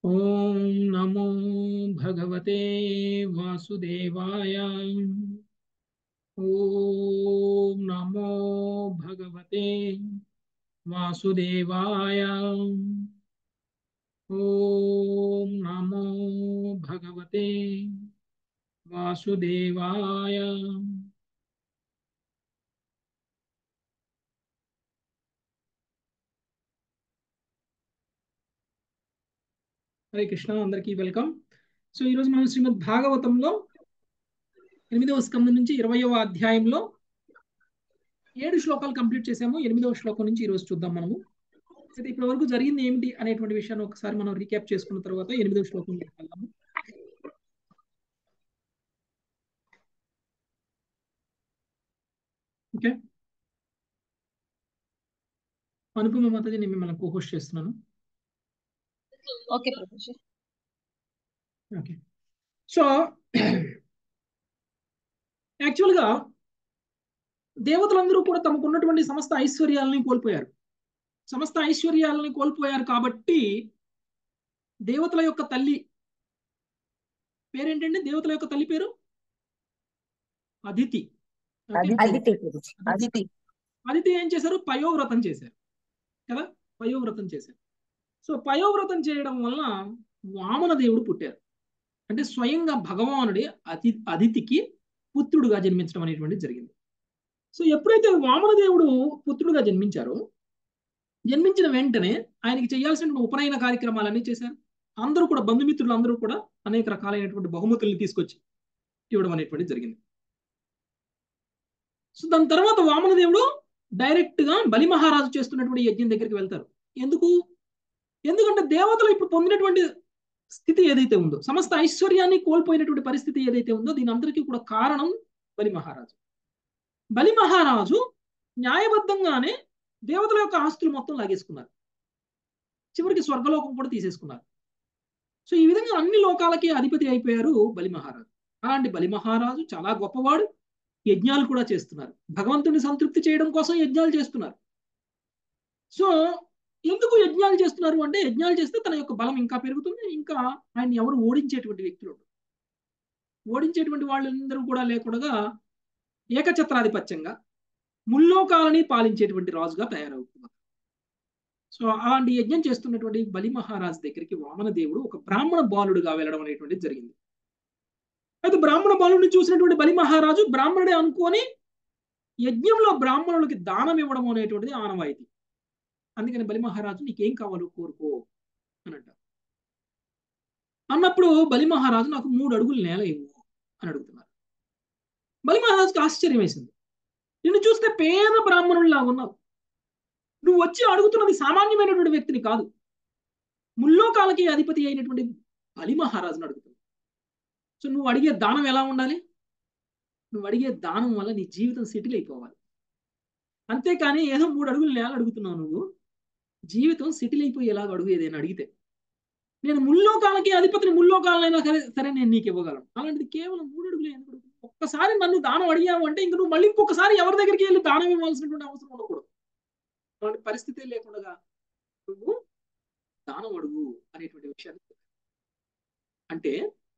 ॐ नमो भगवते वासुदेवाय ॐ नमो भगवते वासुदेवाय ॐ नमो भगवते वासुदेवाय హరే కృష్ణ అందరికీ వెల్కమ్ సో ఈరోజు మనం శ్రీమద్ భాగవతంలో ఎనిమిదవ స్కందం నుంచి ఇరవయవ అధ్యాయంలో ఏడు శ్లోకాలు కంప్లీట్ చేసాము ఎనిమిదవ శ్లోకం నుంచి ఈరోజు చూద్దాం మనము అయితే ఇప్పటి వరకు జరిగింది ఏమిటి అనేటువంటి విషయాన్ని ఒకసారి మనం రీక్యాప్ చేసుకున్న తర్వాత ఎనిమిదవ శ్లోకం వెళ్దాము ఓకే అనుపమ మాతాజీ నేను మిమ్మల్ని కోహోస్ట్ చేస్తున్నాను ఓకే ప్రభుజీ ఓకే సో యాక్చువల్గా దేవతలందరూ కూడా తమకు ఉన్నటువంటి సమస్త ఐశ్వర్యాలని కోల్పోయారు సమస్త ఐశ్వర్యాలని కోల్పోయారు కాబట్టి దేవతల యొక్క తల్లి పేరేంటండి దేవతల యొక్క తల్లి పేరు అదితి ఓకే? అదితి ప్రభుజీ అదితి అదితి ఏం చేశారు పయోవ్రతం చేశారు కదా పయోవ్రతం చేశారు సో పయోవ్రతం చేయడం వలన వామన దేవుడు పుట్టారు అంటే స్వయంగా భగవానుడి అతి అదితికి పుత్రుడుగా జన్మించడం అనేటువంటిది జరిగింది సో ఎప్పుడైతే వామన దేవుడు పుత్రుడుగా జన్మించారో జన్మించిన వెంటనే ఆయనకి చేయాల్సిన ఉపనయన కార్యక్రమాలన్నీ చేశారు అందరూ కూడా బంధుమిత్రులు అందరూ కూడా అనేక రకాలైనటువంటి బహుమతుల్ని తీసుకొచ్చి ఇవ్వడం అనేటువంటిది జరిగింది సో దాని తర్వాత వామన దేవుడు డైరెక్ట్ గా బలి మహారాజు చేస్తున్నటువంటి యజ్ఞం దగ్గరికి వెళ్తారు ఎందుకు ఎందుకంటే దేవతలు ఇప్పుడు పొందినటువంటి స్థితి ఏదైతే ఉందో సమస్త ఐశ్వర్యాన్ని కోల్పోయినటువంటి పరిస్థితి ఏదైతే ఉందో దీని అందరికీ కూడా కారణం బలి మహారాజు బలి మహారాజు న్యాయబద్ధంగానే దేవతల యొక్క ఆస్తులు మొత్తం లాగేసుకున్నారు చివరికి స్వర్గలోకం కూడా తీసేసుకున్నారు సో ఈ విధంగా అన్ని లోకాలకి అధిపతి అయిపోయారు బలి మహారాజు అలాంటి బలి మహారాజు చాలా గొప్పవాడు యజ్ఞాలు కూడా చేస్తున్నారు భగవంతుని సంతృప్తి చేయడం కోసం యజ్ఞాలు చేస్తున్నారు సో ఎందుకు యజ్ఞాలు చేస్తున్నారు అంటే యజ్ఞాలు చేస్తే తన యొక్క బలం ఇంకా పెరుగుతుంది ఇంకా ఆయన ఎవరు ఓడించేటువంటి వ్యక్తులు ఉండరు. ఓడించేటువంటి వాళ్ళందరూ కూడా లేకుండా ఏకఛత్రాధిపత్యంగా ముల్లోకాలని పాలించేటువంటి రాజుగా తయారవుతున్నారు సో అలాంటి యజ్ఞం చేస్తున్నటువంటి బలి మహారాజు దగ్గరికి వామన దేవుడు ఒక బ్రాహ్మణ బాలుడుగా వెళ్ళడం అనేటువంటిది జరిగింది అయితే బ్రాహ్మణ బాలుడిని చూసినటువంటి బలి మహారాజు బ్రాహ్మణుడే అనుకొని యజ్ఞంలో బ్రాహ్మణులకి దానం ఇవ్వడం అనేటువంటిది ఆనవాయితీ అందుకని బలి మహారాజు నీకేం కావాలో కోరుకో అని అంటారు అన్నప్పుడు బలి మహారాజు నాకు మూడు అడుగులు నేల ఇవ్వు అని అడుగుతున్నారు బలి మహారాజుకి ఆశ్చర్యం వేసింది నిన్ను చూస్తే పేద బ్రాహ్మణుల్లా ఉన్నావు నువ్వు వచ్చి అడుగుతున్నది సామాన్యమైనటువంటి వ్యక్తిని కాదు ముల్లోకాలకి అధిపతి అయినటువంటి బలి మహారాజును అడుగుతున్నావు సో నువ్వు అడిగే దానం ఎలా ఉండాలి నువ్వు అడిగే దానం వల్ల నీ జీవితం సెటిల్ అయిపోవాలి అంతేకాని ఏదో మూడు అడుగులు నేల అడుగుతున్నావు నువ్వు జీవితం సెటిల్ అయిపోయేలాగా అడుగు ఏదైనా అడిగితే నేను ముల్లోకాలకి అధిపతిని ముల్లోకాలైనా సరే సరే నేను నీకు ఇవ్వగలను అలాంటిది కేవలం మూడు అడుగులు ఎందుకు అడుగుతున్నావు? ఒక్కసారి నన్ను దానం అడిగావు అంటే ఇంక నువ్వు మళ్ళీ ఇంకొకసారి ఎవరి దగ్గరికి వెళ్ళి దానం ఇవ్వాల్సినటువంటి అవసరం ఉండకూడదు అలాంటి పరిస్థితి లేకుండా నువ్వు దానం అడుగు అనేటువంటి విషయాన్ని చెప్పారు. అంటే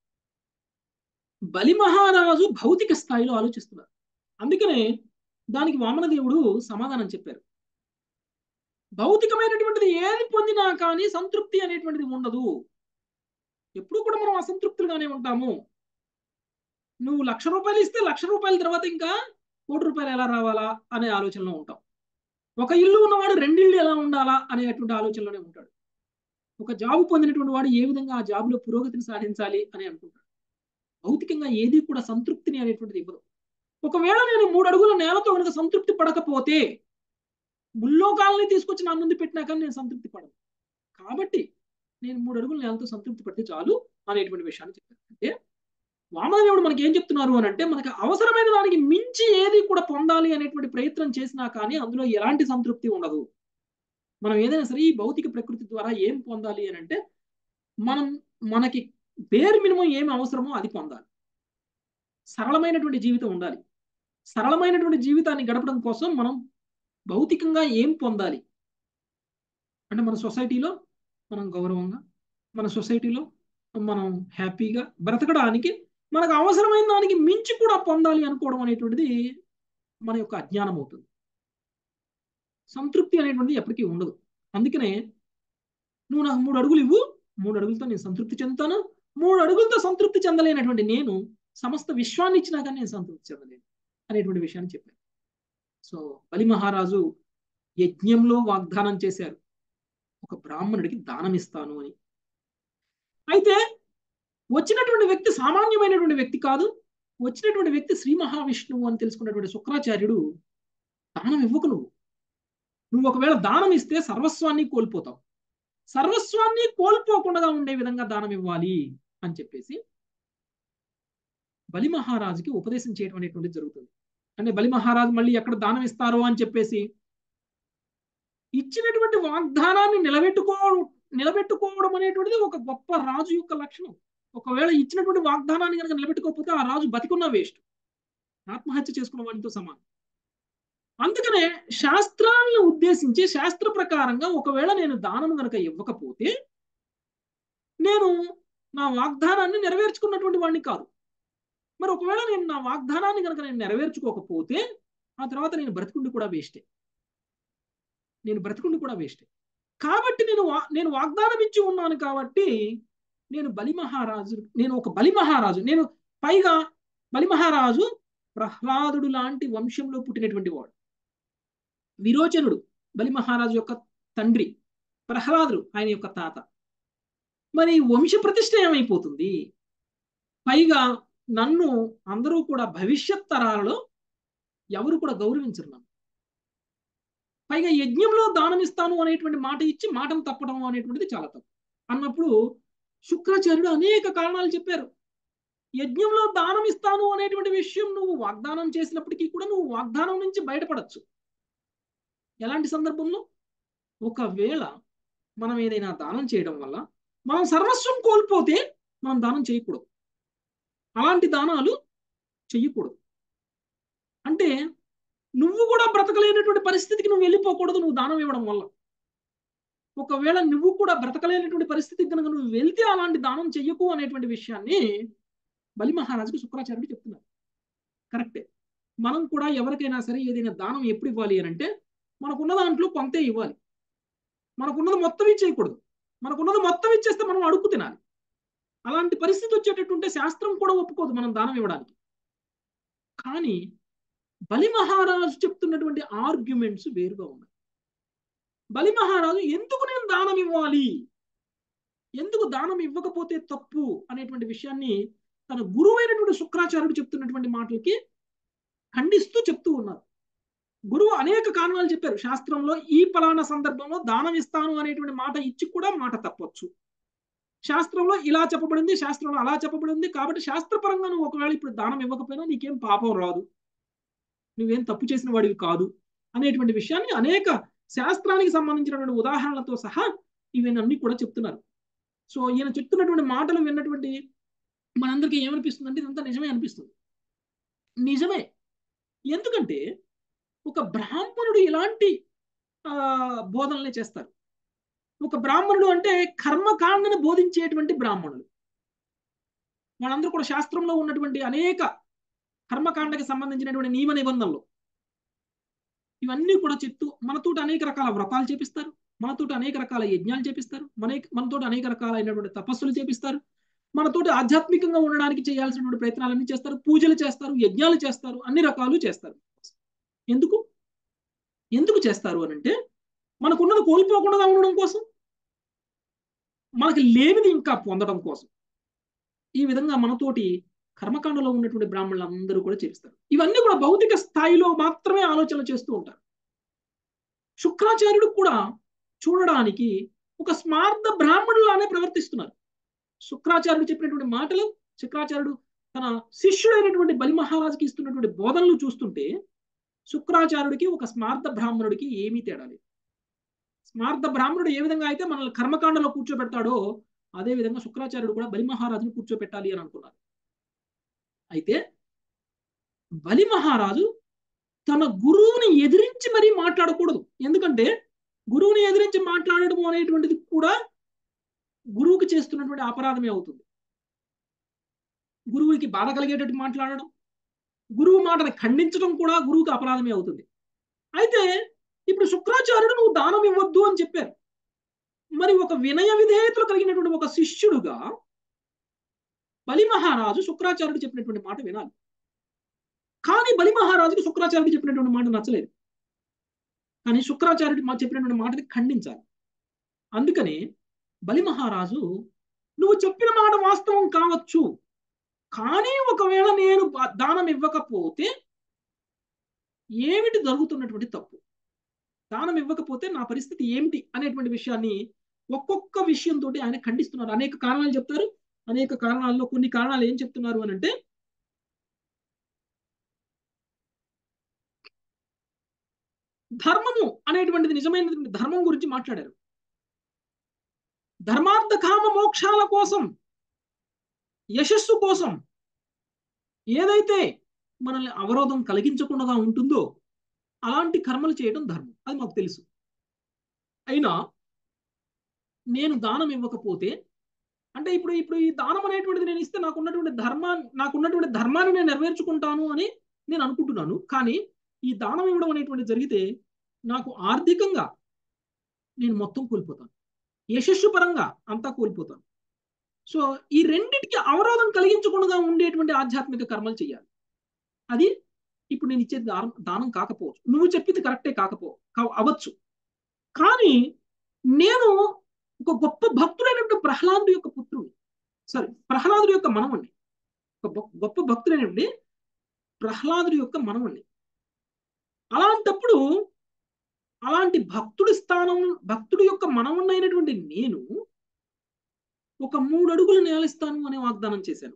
బలి మహారాజు భౌతిక స్థాయిలో ఆలోచిస్తున్నారు అందుకనే దానికి వామన దేవుడు సమాధానం చెప్పారు భౌతికమైనటువంటిది ఏది పొందినా కానీ సంతృప్తి అనేటువంటిది ఉండదు ఎప్పుడు కూడా మనం అసంతృప్తులుగానే ఉంటాము నువ్వు లక్ష రూపాయలు ఇస్తే లక్ష రూపాయల తర్వాత ఇంకా కోటి రూపాయలు ఎలా రావాలా అనే ఆలోచనలో ఉంటాం ఒక ఇల్లు ఉన్నవాడు రెండిళ్ళు ఎలా ఉండాలా అనేటువంటి ఆలోచనలోనే ఉంటాడు ఒక జాబు పొందినటువంటి వాడు ఏ విధంగా ఆ జాబులో పురోగతిని సాధించాలి అని అనుకుంటాడు భౌతికంగా ఏది కూడా సంతృప్తిని అనేటువంటిది ఇవ్వదు ఒకవేళ నేను మూడు అడుగుల నేలతో కనుక సంతృప్తి పడకపోతే ముల్లోకాలని తీసుకొచ్చి నా ముందు పెట్టినా కానీ నేను సంతృప్తి పడను కాబట్టి నేను మూడు అడుగుల నేలతో సంతృప్తి పడితే చాలు అనేటువంటి విషయాన్ని చెప్పారు అంటే వామదేవుడు మనకి ఏం చెప్తున్నారు అని అంటే మనకి అవసరమైన దానికి మించి ఏది కూడా పొందాలి అనేటువంటి ప్రయత్నం చేసినా కానీ అందులో ఎలాంటి సంతృప్తి ఉండదు మనం ఏదైనా సరే ఈ భౌతిక ప్రకృతి ద్వారా ఏం పొందాలి అని అంటే మనం మనకి బేర్ మినిమం ఏమి అవసరమో అది పొందాలి సరళమైనటువంటి జీవితం ఉండాలి సరళమైనటువంటి జీవితాన్ని గడపడం కోసం మనం భౌతికంగా ఏం పొందాలి అంటే మన సొసైటీలో మనం గౌరవంగా మన సొసైటీలో మనం హ్యాపీగా బ్రతకడానికి మనకు అవసరమైన దానికి మించి కూడా పొందాలి అనుకోవడం అనేటువంటిది మన యొక్క అజ్ఞానం అవుతుంది సంతృప్తి అనేటువంటిది ఎప్పటికీ ఉండదు అందుకనే నువ్వు నాకు మూడు అడుగులు ఇవ్వు మూడు అడుగులతో నేను సంతృప్తి చెందుతాను మూడు అడుగులతో సంతృప్తి చెందలేనటువంటి నేను సమస్త విశ్వాన్ని ఇచ్చినా కానీ నేను సంతృప్తి చెందలేను అనేటువంటి విషయాన్ని చెప్పాను సో బలి మహారాజు యజ్ఞంలో వాగ్దానం చేశారు ఒక బ్రాహ్మణుడికి దానం ఇస్తాను అని అయితే వచ్చినటువంటి వ్యక్తి సామాన్యమైనటువంటి వ్యక్తి కాదు వచ్చినటువంటి వ్యక్తి శ్రీ మహావిష్ణువు అని తెలుసుకున్నటువంటి శుక్రాచార్యుడు దానం ఇవ్వకు నువ్వు నువ్వు ఒకవేళ దానం ఇస్తే సర్వస్వాన్ని కోల్పోతావు సర్వస్వాన్ని కోల్పోకుండా ఉండే విధంగా దానం ఇవ్వాలి అని చెప్పేసి బలి మహారాజుకి ఉపదేశం చేయడం అనేటువంటిది జరుగుతుంది అంటే బలి మహారాజు మళ్ళీ ఎక్కడ దానం ఇస్తారో అని చెప్పేసి ఇచ్చినటువంటి వాగ్దానాన్ని నిలబెట్టుకో నిలబెట్టుకోవడం అనేటువంటిది ఒక గొప్ప రాజు యొక్క లక్షణం ఒకవేళ ఇచ్చినటువంటి వాగ్దానాన్ని కనుక నిలబెట్టుకోకపోతే ఆ రాజు బతికున్న వేస్ట్ ఆత్మహత్య చేసుకున్న వాడితో సమానం అందుకనే శాస్త్రాలను ఉద్దేశించి శాస్త్ర ప్రకారంగా ఒకవేళ నేను దానం కనుక ఇవ్వకపోతే నేను నా వాగ్దానాన్ని నెరవేర్చుకున్నటువంటి వాడిని కాదు మరి ఒకవేళ నేను నా వాగ్దానాన్ని కనుక నేను నెరవేర్చుకోకపోతే ఆ తర్వాత నేను బ్రతికుండి కూడా వేస్టే నేను బ్రతికుండి కూడా వేస్టే కాబట్టి నేను నేను వాగ్దానం ఇచ్చి ఉన్నాను కాబట్టి నేను బలి మహారాజు నేను ఒక బలి మహారాజు నేను పైగా బలి మహారాజు ప్రహ్లాదుడు లాంటి వంశంలో పుట్టినటువంటి వాడు విరోచనుడు బలి మహారాజు యొక్క తండ్రి ప్రహ్లాదుడు ఆయన యొక్క తాత మరి వంశ ప్రతిష్ట ఏమైపోతుంది పైగా నన్ను అందరూ కూడా భవిష్యత్ తరాలలో ఎవరు కూడా గౌరవించరు నన్ను పైగా యజ్ఞంలో దానం ఇస్తాను అనేటువంటి మాట ఇచ్చి మాటను తప్పడం అనేటువంటిది చాలా తప్పు అన్నప్పుడు శుక్రాచార్యుడు అనేక కారణాలు చెప్పారు యజ్ఞంలో దానం ఇస్తాను అనేటువంటి విషయం నువ్వు వాగ్దానం చేసినప్పటికీ కూడా నువ్వు వాగ్దానం నుంచి బయటపడచ్చు ఎలాంటి సందర్భంలో ఒకవేళ మనం ఏదైనా దానం చేయడం వల్ల మనం సర్వస్వం కోల్పోతే మనం దానం చేయకూడదు అలాంటి దానాలు చెయ్యకూడదు అంటే నువ్వు కూడా బ్రతకలేనటువంటి పరిస్థితికి నువ్వు వెళ్ళిపోకూడదు నువ్వు దానం ఇవ్వడం వల్ల ఒకవేళ నువ్వు కూడా బ్రతకలేనటువంటి పరిస్థితికి కనుక నువ్వు వెళ్తే అలాంటి దానం చెయ్యకు అనేటువంటి విషయాన్ని బలి మహారాజుకు శుక్రాచార్యుడు చెప్తున్నారు కరెక్టే మనం కూడా ఎవరికైనా సరే ఏదైనా దానం ఎప్పుడు ఇవ్వాలి అని అంటే మనకున్న దాంట్లో కొంతే ఇవ్వాలి మనకున్నది మొత్తం ఇచ్చేయకూడదు మనకున్నది మొత్తం ఇచ్చేస్తే మనం అడుగు తినాలి అలాంటి పరిస్థితి వచ్చేటట్టుంటే శాస్త్రం కూడా ఒప్పుకోదు మనం దానం ఇవ్వడానికి కానీ బలి మహారాజు చెప్తున్నటువంటి ఆర్గ్యుమెంట్స్ వేరుగా ఉన్నాయి బలి మహారాజు ఎందుకు నేను దానం ఇవ్వాలి ఎందుకు దానం ఇవ్వకపోతే తప్పు అనేటువంటి విషయాన్ని తన గురువైనటువంటి శుక్రాచార్యుడు చెప్తున్నటువంటి మాటలకి ఖండిస్తూ చెప్తూ ఉన్నారు గురువు అనేక కారణాలు చెప్పారు శాస్త్రంలో ఈ ఫలానా సందర్భంలో దానం ఇస్తాను అనేటువంటి మాట ఇచ్చి కూడా మాట తప్పొచ్చు శాస్త్రంలో ఇలా చెప్పబడింది శాస్త్రంలో అలా చెప్పబడింది కాబట్టి శాస్త్రపరంగా నువ్వు ఒకవేళ ఇప్పుడు దానం ఇవ్వకపోయినా నీకేం పాపం రాదు నువ్వేం తప్పు చేసిన వాడివి కాదు అనేటువంటి విషయాన్ని అనేక శాస్త్రానికి సంబంధించినటువంటి ఉదాహరణలతో సహా ఇవన్నీ కూడా చెప్తున్నారు సో ఈయన చెప్తున్నటువంటి మాటలు విన్నటువంటి మనందరికీ ఏమనిపిస్తుంది అంటే ఇదంతా నిజమే అనిపిస్తుంది నిజమే ఎందుకంటే ఒక బ్రాహ్మణుడు ఇలాంటి బోధనలే చేస్తారు ఒక బ్రాహ్మణుడు అంటే కర్మకాండను బోధించేటువంటి బ్రాహ్మణులు వాళ్ళందరూ కూడా శాస్త్రంలో ఉన్నటువంటి అనేక కర్మకాండకి సంబంధించినటువంటి నియమ నిబంధనలు ఇవన్నీ కూడా చెప్తూ మనతోటి అనేక రకాల వ్రతాలు చేపిస్తారు మనతోటి అనేక రకాల యజ్ఞాలు చేపిస్తారు మన మనతోటి అనేక రకాలైనటువంటి తపస్సులు చేపిస్తారు మనతోటి ఆధ్యాత్మికంగా ఉండడానికి చేయాల్సినటువంటి ప్రయత్నాలన్నీ చేస్తారు పూజలు చేస్తారు యజ్ఞాలు చేస్తారు అన్ని రకాలు చేస్తారు ఎందుకు ఎందుకు చేస్తారు అని అంటే మనకున్నది కోల్పోకుండా ఉండడం కోసం మనకి లేనిది ఇంకా పొందడం కోసం ఈ విధంగా మనతోటి కర్మకాండలో ఉన్నటువంటి బ్రాహ్మణులు అందరూ కూడా చేస్తారు ఇవన్నీ కూడా భౌతిక స్థాయిలో మాత్రమే ఆలోచన చేస్తూ ఉంటారు శుక్రాచార్యుడు కూడా చూడడానికి ఒక స్మార్థ బ్రాహ్మణులానే ప్రవర్తిస్తున్నారు శుక్రాచార్యుడు చెప్పినటువంటి మాటలు శుక్రాచార్యుడు తన శిష్యుడైనటువంటి బలి మహారాజుకి ఇస్తున్నటువంటి బోధనలు చూస్తుంటే శుక్రాచార్యుడికి ఒక స్మార్థ బ్రాహ్మణుడికి ఏమీ తేడా లేదు స్మార్థ బ్రాహ్మణుడు ఏ విధంగా అయితే మనల్ని కర్మకాండలో కూర్చోబెడతాడో అదే విధంగా శుక్రాచార్యుడు కూడా బలి మహారాజును కూర్చోబెట్టాలి అని అనుకున్నారు అయితే బలి మహారాజు తన గురువుని ఎదిరించి మరీ మాట్లాడకూడదు ఎందుకంటే గురువుని ఎదిరించి మాట్లాడడం అనేటువంటిది కూడా గురువుకి చేస్తున్నటువంటి అపరాధమే అవుతుంది గురువుకి బాధ కలిగేటట్టు మాట్లాడడం గురువు మాటని ఖండించడం కూడా గురువుకి అపరాధమే అవుతుంది అయితే ఇప్పుడు శుక్రాచార్యుడు నువ్వు దానం ఇవ్వద్దు అని చెప్పారు మరి ఒక వినయ విధేయతలు కలిగినటువంటి ఒక శిష్యుడుగా బలి మహారాజు శుక్రాచార్యుడు చెప్పినటువంటి మాట వినాలి కానీ బలి మహారాజుకి శుక్రాచార్యుడు చెప్పినటువంటి మాట నచ్చలేదు కానీ శుక్రాచార్యుడు మా చెప్పినటువంటి మాటని ఖండించాలి అందుకని బలి మహారాజు నువ్వు చెప్పిన మాట వాస్తవం కావచ్చు కానీ ఒకవేళ నేను బ- దానం ఇవ్వకపోతే ఏమిటి జరుగుతున్నటువంటి తప్పు దానం ఇవ్వకపోతే నా పరిస్థితి ఏమిటి అనేటువంటి విషయాన్ని ఒక్కొక్క విషయంతో ఆయన ఖండిస్తున్నారు అనేక కారణాలు చెప్తారు అనేక కారణాల్లో కొన్ని కారణాలు ఏం చెప్తున్నారు అని అంటే ధర్మము అనేటువంటిది నిజమైనటువంటి ధర్మం గురించి మాట్లాడారు ధర్మార్థ కామ మోక్షాల కోసం యశస్సు కోసం ఏదైతే మనల్ని అవరోధం కలిగించకుండా ఉంటుందో అలాంటి కర్మలు చేయడం ధర్మం అది మాకు తెలుసు అయినా నేను దానం ఇవ్వకపోతే అంటే ఇప్పుడు ఇప్పుడు ఈ దానం అనేటువంటిది నేను ఇస్తే నాకు ఉన్నటువంటి ధర్మాన్ని నాకు ఉన్నటువంటి ధర్మాన్ని నేను నెరవేర్చుకుంటాను అని నేను అనుకుంటున్నాను కానీ ఈ దానం ఇవ్వడం అనేటువంటిది జరిగితే నాకు ఆర్థికంగా నేను మొత్తం కోల్పోతాను యశస్సు పరంగా అంతా కోల్పోతాను సో ఈ రెండిటికి అవరోధం కలిగించకుండా ఉండేటువంటి ఆధ్యాత్మిక కర్మలు చేయాలి అది ఇప్పుడు నేను ఇచ్చేది దానం దానం కాకపోవచ్చు నువ్వు చెప్పింది కరెక్టే కాకపో కా- అవ్వచ్చు కానీ నేను ఒక గొప్ప భక్తుడైనటువంటి ప్రహ్లాదుడి యొక్క పుత్రుడు సారీ ప్రహ్లాదుడి యొక్క మనవణ్ణి ఒక గొప్ప- గొప్ప భక్తుడైనటువంటి ప్రహ్లాదుడి యొక్క మనవణ్ణి అలాంటప్పుడు అలాంటి భక్తుడి స్థానం భక్తుడి యొక్క మనవన్నైనటువంటి నేను ఒక మూడు అడుగులు నేలిస్తాను అనే వాగ్దానం చేశాను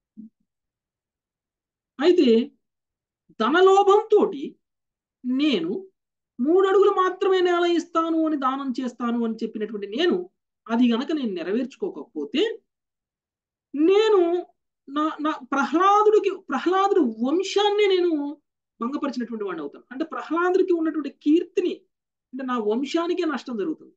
అయితే ధనలోభంతో నేను మూడు అడుగులు మాత్రమే నేల ఇస్తాను అని దానం చేస్తాను అని చెప్పినటువంటి నేను అది గనక నేను నెరవేర్చుకోకపోతే నేను నా నా ప్రహ్లాదుడికి ప్రహ్లాదుడి వంశాన్ని నేను భంగపరిచినటువంటి వాడిని అవుతాను అంటే ప్రహ్లాదుడికి ఉన్నటువంటి కీర్తిని అంటే నా వంశానికే నష్టం జరుగుతుంది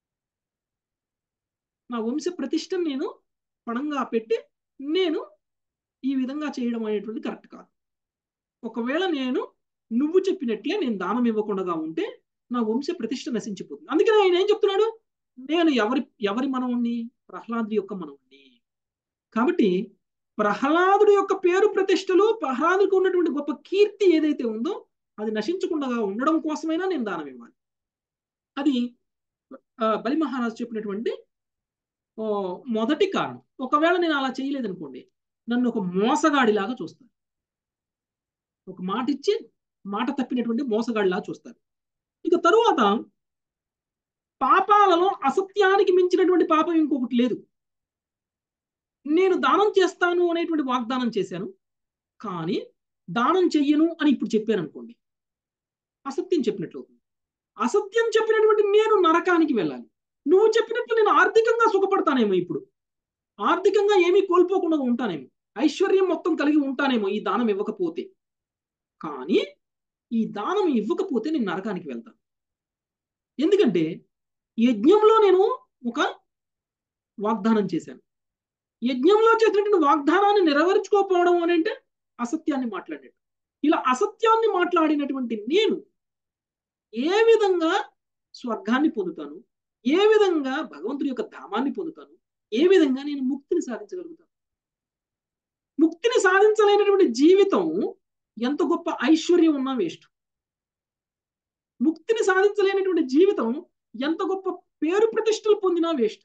నా వంశ ప్రతిష్టను నేను పణంగా పెట్టి నేను ఈ విధంగా చేయడం అనేటువంటి కరెక్ట్ కాదు ఒకవేళ నేను నువ్వు చెప్పినట్లే నేను దానం ఇవ్వకుండా ఉంటే నా వంశ ప్రతిష్ట నశించిపోతుంది అందుకని ఆయన ఏం చెప్తున్నాడు నేను ఎవరి ఎవరి మనవుణ్ణి ప్రహ్లాదుడి యొక్క మనవుణ్ణి కాబట్టి ప్రహ్లాదుడి యొక్క పేరు ప్రతిష్టలు ప్రహ్లాదుడికి ఉన్నటువంటి గొప్ప కీర్తి ఏదైతే ఉందో అది నశించకుండా ఉండడం కోసమైనా నేను దానం ఇవ్వాలి అది ఆ, బలి మహారాజు చెప్పినటువంటి ఓ, మొదటి కారణం ఒకవేళ నేను అలా చేయలేదనుకోండి నన్ను ఒక మోసగాడిలాగా చూస్తారు ఒక మాట ఇచ్చి మాట తప్పినటువంటి మోసగాడిలా చూస్తారు ఇక తరువాత పాపాలలో అసత్యానికి మించినటువంటి పాపం ఇంకొకటి లేదు నేను దానం చేస్తాను అనేటువంటి వాగ్దానం చేశాను కానీ దానం చెయ్యను అని ఇప్పుడు చెప్పాను అనుకోండి అసత్యం చెప్పినట్లు అవుతుంది అసత్యం చెప్పినటువంటి నేను నరకానికి వెళ్ళాలి నువ్వు చెప్పినట్లు నేను ఆర్థికంగా సుఖపడతానేమో ఇప్పుడు ఆర్థికంగా ఏమీ కోల్పోకుండా ఉంటానేమో ఐశ్వర్యం మొత్తం కలిగి ఉంటానేమో ఈ దానం ఇవ్వకపోతే కానీ ఈ దానం ఇవ్వకపోతే నేను నరకానికి వెళ్తాను ఎందుకంటే యజ్ఞంలో నేను ఒక వాగ్దానం చేశాను యజ్ఞంలో చేసినటువంటి వాగ్దానాన్ని నెరవేర్చుకోకపోవడం అని అంటే అసత్యాన్ని మాట్లాడాడు ఇలా అసత్యాన్ని మాట్లాడినటువంటి నేను ఏ విధంగా స్వర్గాన్ని పొందుతాను ఏ విధంగా భగవంతుడి యొక్క ధామాన్ని పొందుతాను ఏ విధంగా నేను ముక్తిని సాధించగలుగుతాను ముక్తిని సాధించలేనటువంటి జీవితం ఎంత గొప్ప ఐశ్వర్యం ఉన్నా వేస్ట్ ముక్తిని సాధించలేనటువంటి జీవితం ఎంత గొప్ప పేరు ప్రతిష్టలు పొందినా వేస్ట్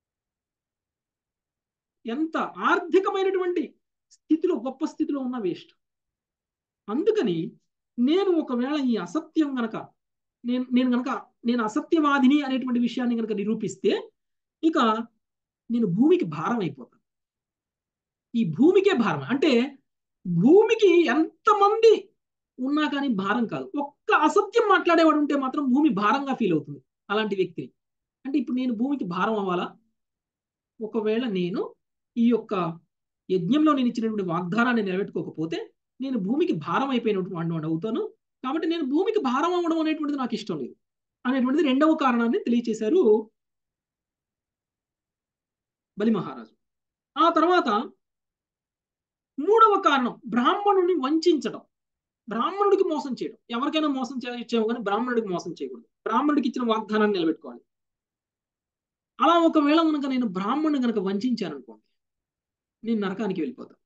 ఎంత ఆర్థికమైనటువంటి స్థితిలో గొప్ప స్థితిలో ఉన్న వేస్ట్ అందుకని నేను ఒకవేళ ఈ అసత్యం గనక నేను నేను గనక నేను అసత్యవాదిని అనేటువంటి విషయాన్ని గనక నిరూపిస్తే ఇక నేను భూమికి భారం అయిపోతాను ఈ భూమికే భారం అంటే భూమికి ఎంతమంది ఉన్నా కానీ భారం కాదు ఒక్క అసత్యం మాట్లాడేవాడు ఉంటే మాత్రం భూమి భారంగా ఫీల్ అవుతుంది అలాంటి వ్యక్తిని అంటే ఇప్పుడు నేను భూమికి భారం అవ్వాలా ఒకవేళ నేను ఈ యొక్క యజ్ఞంలో నేను ఇచ్చినటువంటి వాగ్దానాన్ని నిలబెట్టుకోకపోతే నేను భూమికి భారం అయిపోయినటువంటి వాడిని అవుతాను కాబట్టి నేను భూమికి భారం అవ్వడం అనేటువంటిది నాకు ఇష్టం లేదు అనేటువంటిది రెండవ కారణాన్ని తెలియచేశారు బలి మహారాజు ఆ తర్వాత మూడవ కారణం బ్రాహ్మణుని వంచడం బ్రాహ్మణుడికి మోసం చేయడం ఎవరికైనా మోసం చేయొచ్చేమో కానీ బ్రాహ్మణుడికి మోసం చేయకూడదు బ్రాహ్మణుడికి ఇచ్చిన వాగ్దానాన్ని నిలబెట్టుకోవాలి అలా ఒకవేళ కనుక నేను బ్రాహ్మణుని కనుక వంచాను అనుకోండి నేను నరకానికి వెళ్ళిపోతాను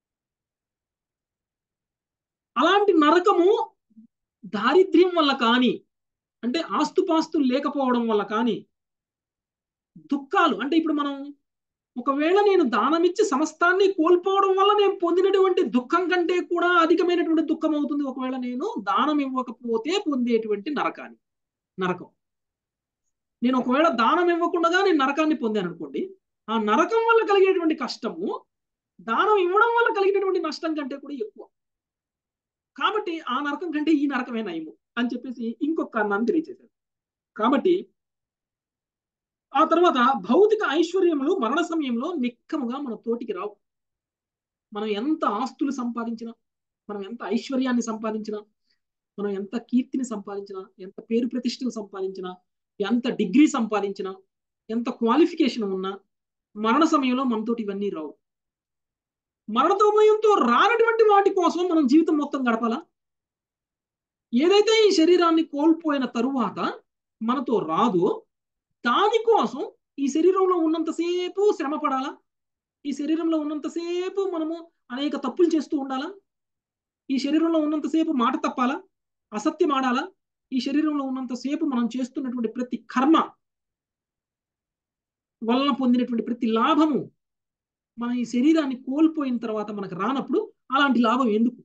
అలాంటి నరకము దారిద్ర్యం వల్ల కానీ అంటే ఆస్తుపాస్తులు లేకపోవడం వల్ల కానీ దుఃఖాలు అంటే ఇప్పుడు మనం ఒకవేళ నేను దానమిచ్చి సమస్తాన్ని కోల్పోవడం వల్ల నేను పొందినటువంటి దుఃఖం కంటే కూడా అధికమైనటువంటి దుఃఖం అవుతుంది ఒకవేళ నేను దానం ఇవ్వకపోతే పొందేటువంటి నరకాన్ని నరకం నేను ఒకవేళ దానం ఇవ్వకుండా నేను నరకాన్ని పొందాను అనుకోండి ఆ నరకం వల్ల కలిగేటువంటి కష్టము దానం ఇవ్వడం వల్ల కలిగినటువంటి నష్టం కంటే కూడా ఎక్కువ కాబట్టి ఆ నరకం కంటే ఈ నరకమే నయము అని చెప్పేసి ఇంకొక కారణాన్ని తెలియజేశారు కాబట్టి ఆ తర్వాత భౌతిక ఐశ్వర్యములు మరణ సమయంలో నిక్కముగా మన తోటికి రావు మనం ఎంత ఆస్తులు సంపాదించినా మనం ఎంత ఐశ్వర్యాన్ని సంపాదించినా మనం ఎంత కీర్తిని సంపాదించినా ఎంత పేరు ప్రతిష్టలు సంపాదించినా ఎంత డిగ్రీ సంపాదించినా ఎంత క్వాలిఫికేషన్ ఉన్నా మరణ సమయంలో మనతోటి ఇవన్నీ రావు మరణ సమయంతో రానటువంటి వాటి కోసం మనం జీవితం మొత్తం గడపాలా ఏదైతే ఈ శరీరాన్ని కోల్పోయిన తరువాత మనతో రాదో దానికోసం ఈ శరీరంలో ఉన్నంతసేపు శ్రమ పడాలా ఈ శరీరంలో ఉన్నంతసేపు మనము అనేక తప్పులు చేస్తూ ఉండాలా ఈ శరీరంలో ఉన్నంతసేపు మాట తప్పాలా అసత్యం ఆడాలా ఈ శరీరంలో ఉన్నంతసేపు మనం చేస్తున్నటువంటి ప్రతి కర్మ వలన పొందినటువంటి ప్రతి లాభము మన ఈ శరీరాన్ని కోల్పోయిన తర్వాత మనకు రానప్పుడు అలాంటి లాభం ఎందుకు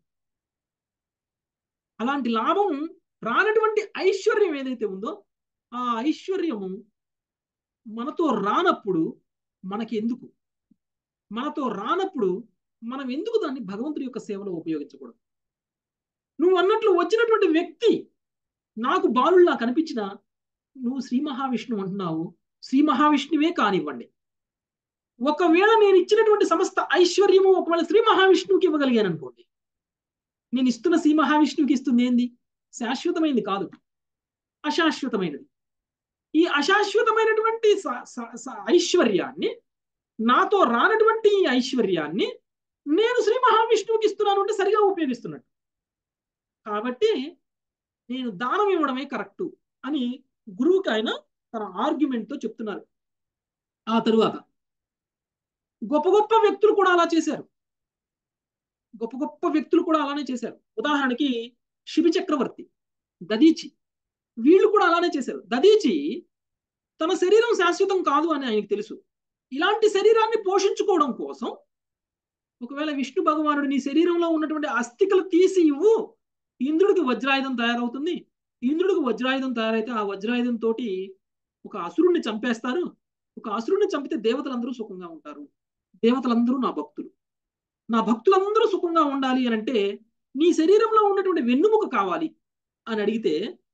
అలాంటి లాభం రానటువంటి ఐశ్వర్యం ఏదైతే ఉందో ఆ ఐశ్వర్యము మనతో రానప్పుడు మనకి ఎందుకు మనతో రానప్పుడు మనం ఎందుకు దాన్ని భగవంతుడి యొక్క సేవలో ఉపయోగించకూడదు నువ్వు అన్నట్లు వచ్చినటువంటి వ్యక్తి నాకు బాలుల్లా కనిపించిన నువ్వు శ్రీ మహావిష్ణువు అంటున్నావు శ్రీ మహావిష్ణువే కానివ్వండి ఒకవేళ నేను ఇచ్చినటువంటి సమస్త ఐశ్వర్యము ఒకవేళ శ్రీ మహావిష్ణువుకి ఇవ్వగలిగాను అనుకోండి నేను ఇస్తున్న శ్రీ మహావిష్ణువుకి ఇస్తుంది ఏంది శాశ్వతమైనది కాదు అశాశ్వతమైనది ఈ అశాశ్వతమైనటువంటి ఐశ్వర్యాన్ని నాతో రానటువంటి ఈ ఐశ్వర్యాన్ని నేను శ్రీ మహావిష్ణువుకి ఇస్తున్నాను అంటే సరిగా ఉపయోగిస్తున్నట్టు కాబట్టి నేను దానం ఇవ్వడమే కరెక్టు అని గురువుకి ఆయన తన ఆర్గ్యుమెంట్తో చెప్తున్నారు ఆ తరువాత గొప్ప గొప్ప వ్యక్తులు కూడా అలా చేశారు గొప్ప గొప్ప వ్యక్తులు కూడా అలానే చేశారు ఉదాహరణకి శిబి చక్రవర్తి దదీచి వీళ్ళు కూడా అలానే చేశారు దదీచి తన శరీరం శాశ్వతం కాదు అని ఆయనకు తెలుసు ఇలాంటి శరీరాన్ని పోషించుకోవడం కోసం ఒకవేళ విష్ణు భగవానుడు నీ శరీరంలో ఉన్నటువంటి అస్థికలు తీసి ఇవ్వు ఇంద్రుడికి వజ్రాయుధం తయారవుతుంది ఇంద్రుడికి వజ్రాయుధం తయారైతే ఆ వజ్రాయుధం తోటి ఒక అసురుణ్ణి చంపేస్తారు ఒక అసురుణ్ణి చంపితే దేవతలందరూ సుఖంగా ఉంటారు దేవతలందరూ నా భక్తులు నా భక్తులందరూ సుఖంగా ఉండాలి అని అంటే నీ శరీరంలో ఉన్నటువంటి వెన్నుముక కావాలి అని అడిగితే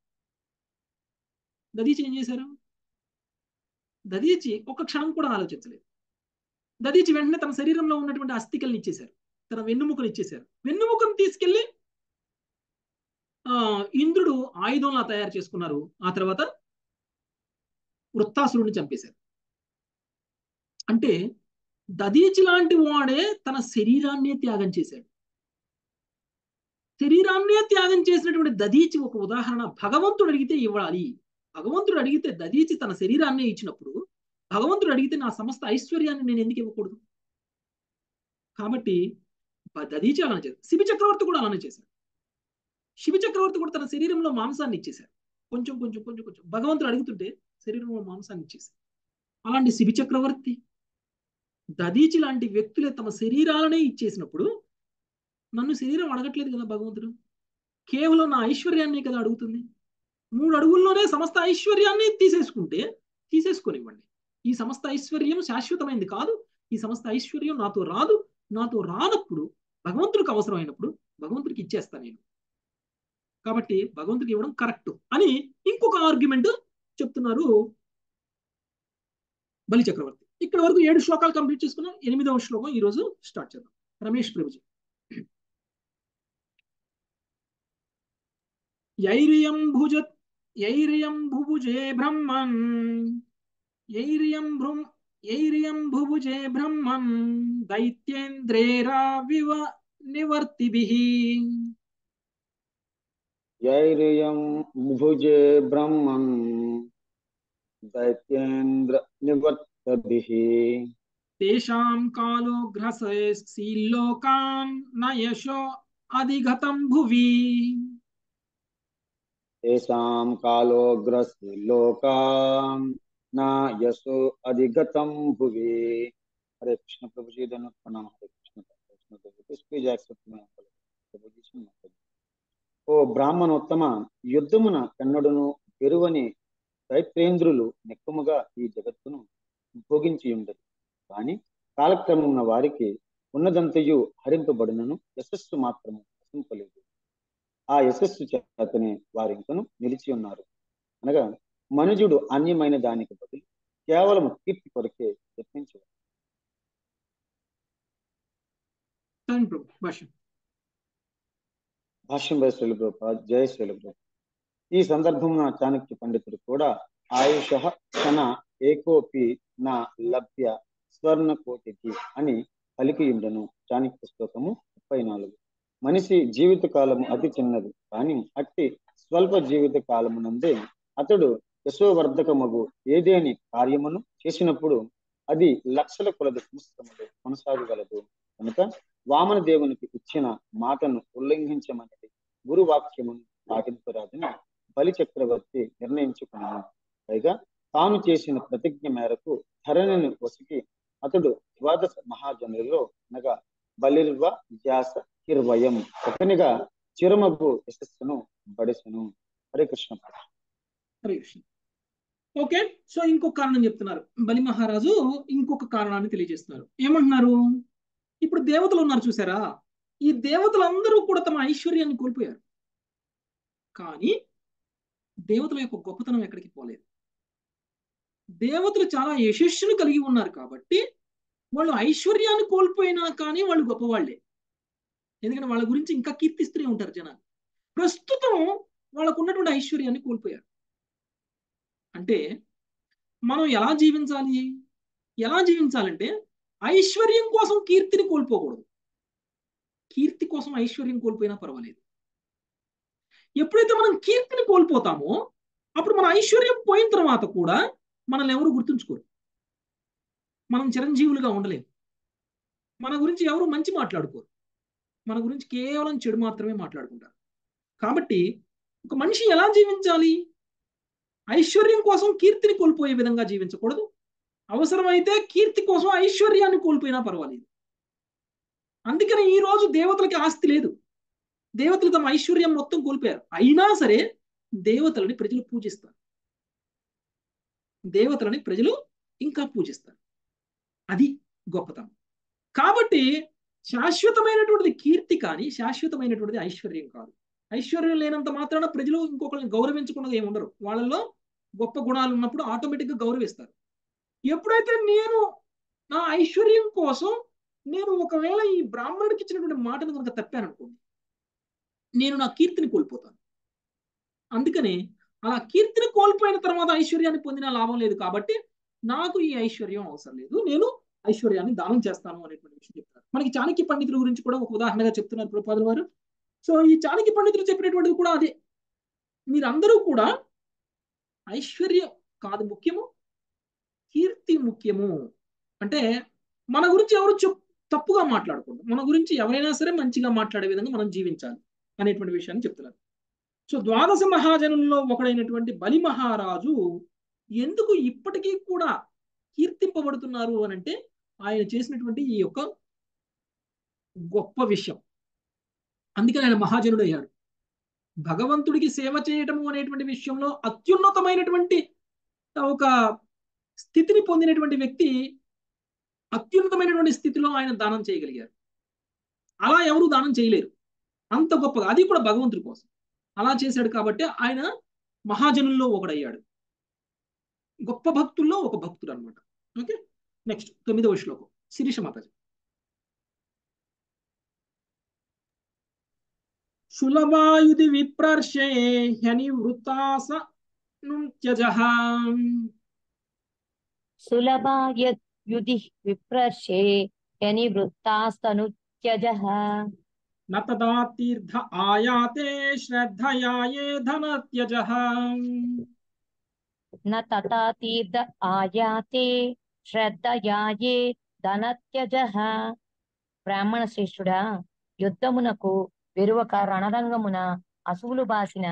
దదీచి ఏం చేశారు దదీచి ఒక క్షణం కూడా ఆలోచించలేదు దదీచి వెంటనే తన శరీరంలో ఉన్నటువంటి అస్థికల్ని ఇచ్చేశారు తన వెన్నుముకను ఇచ్చేశారు వెన్నుముకను తీసుకెళ్లి ఆ ఇంద్రుడు ఆయుధంలా తయారు చేసుకున్నారు ఆ తర్వాత వృత్తాసురుడిని చంపేశారు అంటే దదీచి లాంటి వాడే తన శరీరాన్నే త్యాగం చేశాడు శరీరాన్నే త్యాగం చేసినటువంటి దదీచి ఒక ఉదాహరణ భగవంతుడు అడిగితే ఇవ్వాలి భగవంతుడు అడిగితే దదీచి తన శరీరాన్నే ఇచ్చినప్పుడు భగవంతుడు అడిగితే నా సమస్త ఐశ్వర్యాన్ని నేను ఎందుకు ఇవ్వకూడదు కాబట్టి దదీచి అలానే చేశారు శిబి చక్రవర్తి కూడా అలానే చేశారు శిబి చక్రవర్తి కూడా తన శరీరంలో మాంసాన్ని ఇచ్చేశారు కొంచెం కొంచెం కొంచెం కొంచెం భగవంతుడు అడుగుతుంటే శరీరంలో మాంసాన్ని ఇచ్చేశారు అలాంటి శిబి చక్రవర్తి దదీచి లాంటి వ్యక్తులే తమ శరీరాలనే ఇచ్చేసినప్పుడు నన్ను శరీరం అడగట్లేదు కదా భగవంతుడు కేవలం నా ఐశ్వర్యాన్ని కదా అడుగుతుంది మూడు అడుగుల్లోనే సమస్త ఐశ్వర్యాన్ని తీసేసుకుంటే తీసేసుకొనివ్వండి ఈ సమస్త ఐశ్వర్యం శాశ్వతమైంది కాదు ఈ సమస్త ఐశ్వర్యం నాతో రాదు నాతో రానప్పుడు భగవంతుడికి అవసరమైనప్పుడు భగవంతుడికి ఇచ్చేస్తా నేను కాబట్టి భగవంతుడికి ఇవ్వడం కరెక్ట్ అని ఇంకొక ఆర్గ్యుమెంట్ చెప్తున్నారు బలి చక్రవర్తి ఇక్కడ వరకు ఏడు శ్లోకాలు కంప్లీట్ చేసుకున్నాం ఎనిమిదవ శ్లోకం ఈ రోజు స్టార్ట్ చేద్దాం రమేష్ ప్రభుజీ యైరియం భుజ యైరియం భుభుజే బ్రహ్మన్ యైరియం భృం యైర్యం భుభుజే బ్రహ్మన్ దైత్యేంద్రేరా వివ నివర్తిభిః యైర్యం భుజే బ్రహ్మం దైత్యేంద్ర నివర్తభిః తేషాం కాలో గ్రసీల్లోకాన్ న యశో అధిగతం భువి తేషాం కాలోగ్రసి లోకాం నా యశో అధిగతం భువి హరే కృష్ణ ప్రభుజీ ధనుత్పన్నాం హరే కృష్ణ కృష్ణ ప్రభుజీ ప్లీజ్ యాక్సెప్ట్ మై ప్రభుజీ ఓ బ్రాహ్మణోత్తమ యుద్ధమున కన్నడును పెరువని దైత్రేంద్రులు నెక్కముగా ఈ జగత్తును భోగించి ఉండదు కానీ కాలక్రమమున వారికి ఉన్నదంతయు హరింపబడినను యశస్సు మాత్రము హసింపలేదు ఆ యశస్సు చేతనే వారు ఇంకను నిలిచి ఉన్నారు అనగా మనుజుడు అన్యమైన దానికి బదులు కేవలం కీర్తి కొరకే యత్నించవచ్చు చదవండి ప్రభు భాష్యం భాష్యం బై శైలప్రభ జయ శైలప్రభ ఈ సందర్భమున చాణక్య పండితుడు కూడా ఆయుష క్షణ ఏకోపి నా లభ్య స్వర్ణ కోటికి అని పలికియుండను చాణక్య శ్లోకము ముప్పై నాలుగు మనిషి జీవిత కాలము అతి చిన్నది కానీ అట్టి స్వల్ప జీవిత కాలమునందే అతడు యశోవర్ధకమగు ఏదేని కార్యమును చేసినప్పుడు అది లక్షల కొలది సంవత్సరములు కొనసాగగలదు కనుక వామన దేవునికి ఇచ్చిన మాటను ఉల్లంఘించమన్నది గురువాక్యమును పాటింపరాదని బలి చక్రవర్తి నిర్ణయించుకున్నాను పైగా తాను చేసిన ప్రతిజ్ఞ మేరకు ధరణిని వసికి అతడు ద్వాదశ మహాజనులలో అనగా బలిర్వ వ్యాస కిర్వయం ఒకనిగా చిరమబు యశస్సును బడిసెను హరే కృష్ణ హరే కృష్ణ ఓకే సో ఇంకొక కారణం చెప్తున్నారు బలి మహారాజు ఇంకొక కారణాన్ని తెలియజేస్తున్నారు ఏమంటున్నారు ఇప్పుడు దేవతలు ఉన్నారు చూసారా ఈ దేవతలందరూ కూడా తమ ఐశ్వర్యాన్ని కోల్పోయారు కానీ దేవతల యొక్క గొప్పతనం ఎక్కడికి పోలేదు దేవతలు చాలా యశస్సును కలిగి ఉన్నారు కాబట్టి వాళ్ళు ఐశ్వర్యాన్ని కోల్పోయినా కానీ వాళ్ళు గొప్పవాళ్లే ఎందుకంటే వాళ్ళ గురించి ఇంకా కీర్తిస్తూనే ఉంటారు జనాలు ప్రస్తుతం వాళ్ళకు ఉన్నటువంటి ఐశ్వర్యాన్ని కోల్పోయారు అంటే మనం ఎలా జీవించాలి ఎలా జీవించాలంటే ఐశ్వర్యం కోసం కీర్తిని కోల్పోకూడదు కీర్తి కోసం ఐశ్వర్యం కోల్పోయినా పర్వాలేదు ఎప్పుడైతే మనం కీర్తిని కోల్పోతామో అప్పుడు మన ఐశ్వర్యం పోయిన తర్వాత కూడా మనల్ని ఎవరు గుర్తుంచుకోరు మనం చిరంజీవులుగా ఉండలేము మన గురించి ఎవరు మంచి మాట్లాడుకోరు మన గురించి కేవలం చెడు మాత్రమే మాట్లాడుకుంటారు కాబట్టి ఒక మనిషి ఎలా జీవించాలి ఐశ్వర్యం కోసం కీర్తిని కోల్పోయే విధంగా జీవించకూడదు అవసరమైతే కీర్తి కోసం ఐశ్వర్యాన్ని కోల్పోయినా పర్వాలేదు అందుకని ఈ రోజు దేవతలకి ఆస్తి లేదు దేవతలు తమ ఐశ్వర్యం మొత్తం కోల్పోయారు అయినా సరే దేవతలని ప్రజలు పూజిస్తారు దేవతలని ప్రజలు ఇంకా పూజిస్తారు అది గొప్పతనం కాబట్టి శాశ్వతమైనటువంటిది కీర్తి కానీ శాశ్వతమైనటువంటిది ఐశ్వర్యం కాదు ఐశ్వర్యం లేనంత మాత్రాన ప్రజలు ఇంకొకరిని గౌరవించకుండా ఏమి ఉండరు వాళ్ళల్లో గొప్ప గుణాలు ఉన్నప్పుడు ఆటోమేటిక్గా గౌరవిస్తారు ఎప్పుడైతే నేను నా ఐశ్వర్యం కోసం నేను ఒకవేళ ఈ బ్రాహ్మణుడికి ఇచ్చినటువంటి మాటను కనుక తప్పాను అనుకోండి నేను నా కీర్తిని కోల్పోతాను అందుకని అలా కీర్తిని కోల్పోయిన తర్వాత ఐశ్వర్యాన్ని పొందిన లాభం లేదు కాబట్టి నాకు ఈ ఐశ్వర్యం అవసరం లేదు నేను ఐశ్వర్యాన్ని దానం చేస్తాను అనేటువంటి విషయం చెప్తారు మనకి చాణక్య పండితుల గురించి కూడా ఒక ఉదాహరణగా చెప్తున్నారు ప్రభుపాదుల వారు సో ఈ చాణక్య పండితులు చెప్పినటువంటిది కూడా అదే మీరందరూ కూడా ఐశ్వర్యం కాదు ముఖ్యము కీర్తి ముఖ్యము అంటే మన గురించి ఎవరు చెప్ తప్పుగా మాట్లాడకూడదు మన గురించి ఎవరైనా సరే మంచిగా మాట్లాడే విధంగా మనం జీవించాలి అనేటువంటి విషయాన్ని చెప్తున్నారు సో ద్వాదశ మహాజనుల్లో ఒకడైనటువంటి బలి మహారాజు ఎందుకు ఇప్పటికీ కూడా కీర్తింపబడుతున్నారు అని అంటే ఆయన చేసినటువంటి ఈ యొక్క గొప్ప విషయం అందుకని ఆయన మహాజనుడు అయ్యాడు భగవంతుడికి సేవ చేయటము అనేటువంటి విషయంలో అత్యున్నతమైనటువంటి ఒక స్థితిని పొందినటువంటి వ్యక్తి అత్యున్నతమైనటువంటి స్థితిలో ఆయన దానం చేయగలిగారు అలా ఎవరు దానం చేయలేరు అంత గొప్పగా అది కూడా భగవంతుడి కోసం అలా చేశాడు కాబట్టి ఆయన మహాజనుల్లో ఒకడయ్యాడు గొప్ప భక్తుల్లో ఒక భక్తుడు అనమాట ఓకే నెక్స్ట్ తొమ్మిదవ శ్లోకం శిరీష మాతాజీ సులభాయుధి విప్రర్షే హ్యనివృత్తాస త్యజ సులభాయ యుధి విప్రశే యనివృత్తాస్తను త్యజః न तदा तीर्थ आयाते श्रद्धया ये धनत्यजः న తథా తీర్థ ఆయాతే శ్రద్ధయాయే ధనత్యజః బ్రాహ్మణ శ్రేష్ఠుడా యుద్ధమునకు వెరువక రణరంగమున అసువులు బాసిన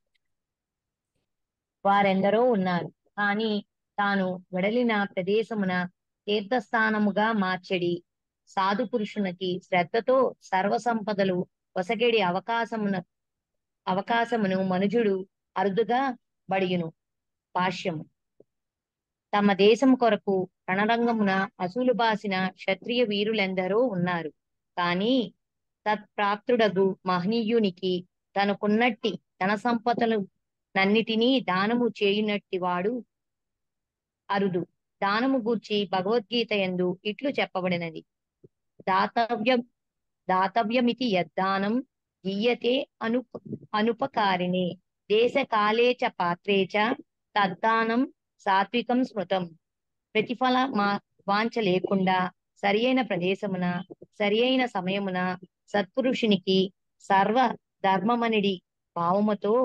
వారెందరో ఉన్నారు కాని తాను వెడలిన ప్రదేశమున తీర్థస్థానముగా మార్చెడి సాధు పురుషునికి శ్రద్ధతో సర్వసంపదలు వసగేడి అవకాశమున అవకాశమును మనుజుడు అరుదుగా బడియును భాష్యము తమ దేశం కొరకు రణరంగమున అసూలు బాసిన క్షత్రియ వీరులెందరో ఉన్నారు కాని తత్ప్రాప్తుడగు మహనీయునికి తనకున్నట్టి ధన సంపదలు నన్నిటినీ దానము చేయునట్టి వాడు అరుదు దానము గూర్చి భగవద్గీత ఎందు ఇట్లు చెప్పబడినది దాతవ్యం దాతవ్యమితి యద్దానం గీయతే అను అనుపకారిణే దేశ కాలే చ పాత్రే చ తద్దానం సాత్వికం స్మృతం ప్రతిఫల మా వాంఛ లేకుండా సరి అయిన ప్రదేశమున సరి అయిన సమయమున సత్పురుషునికి సర్వ ధర్మమనిడి భావముతో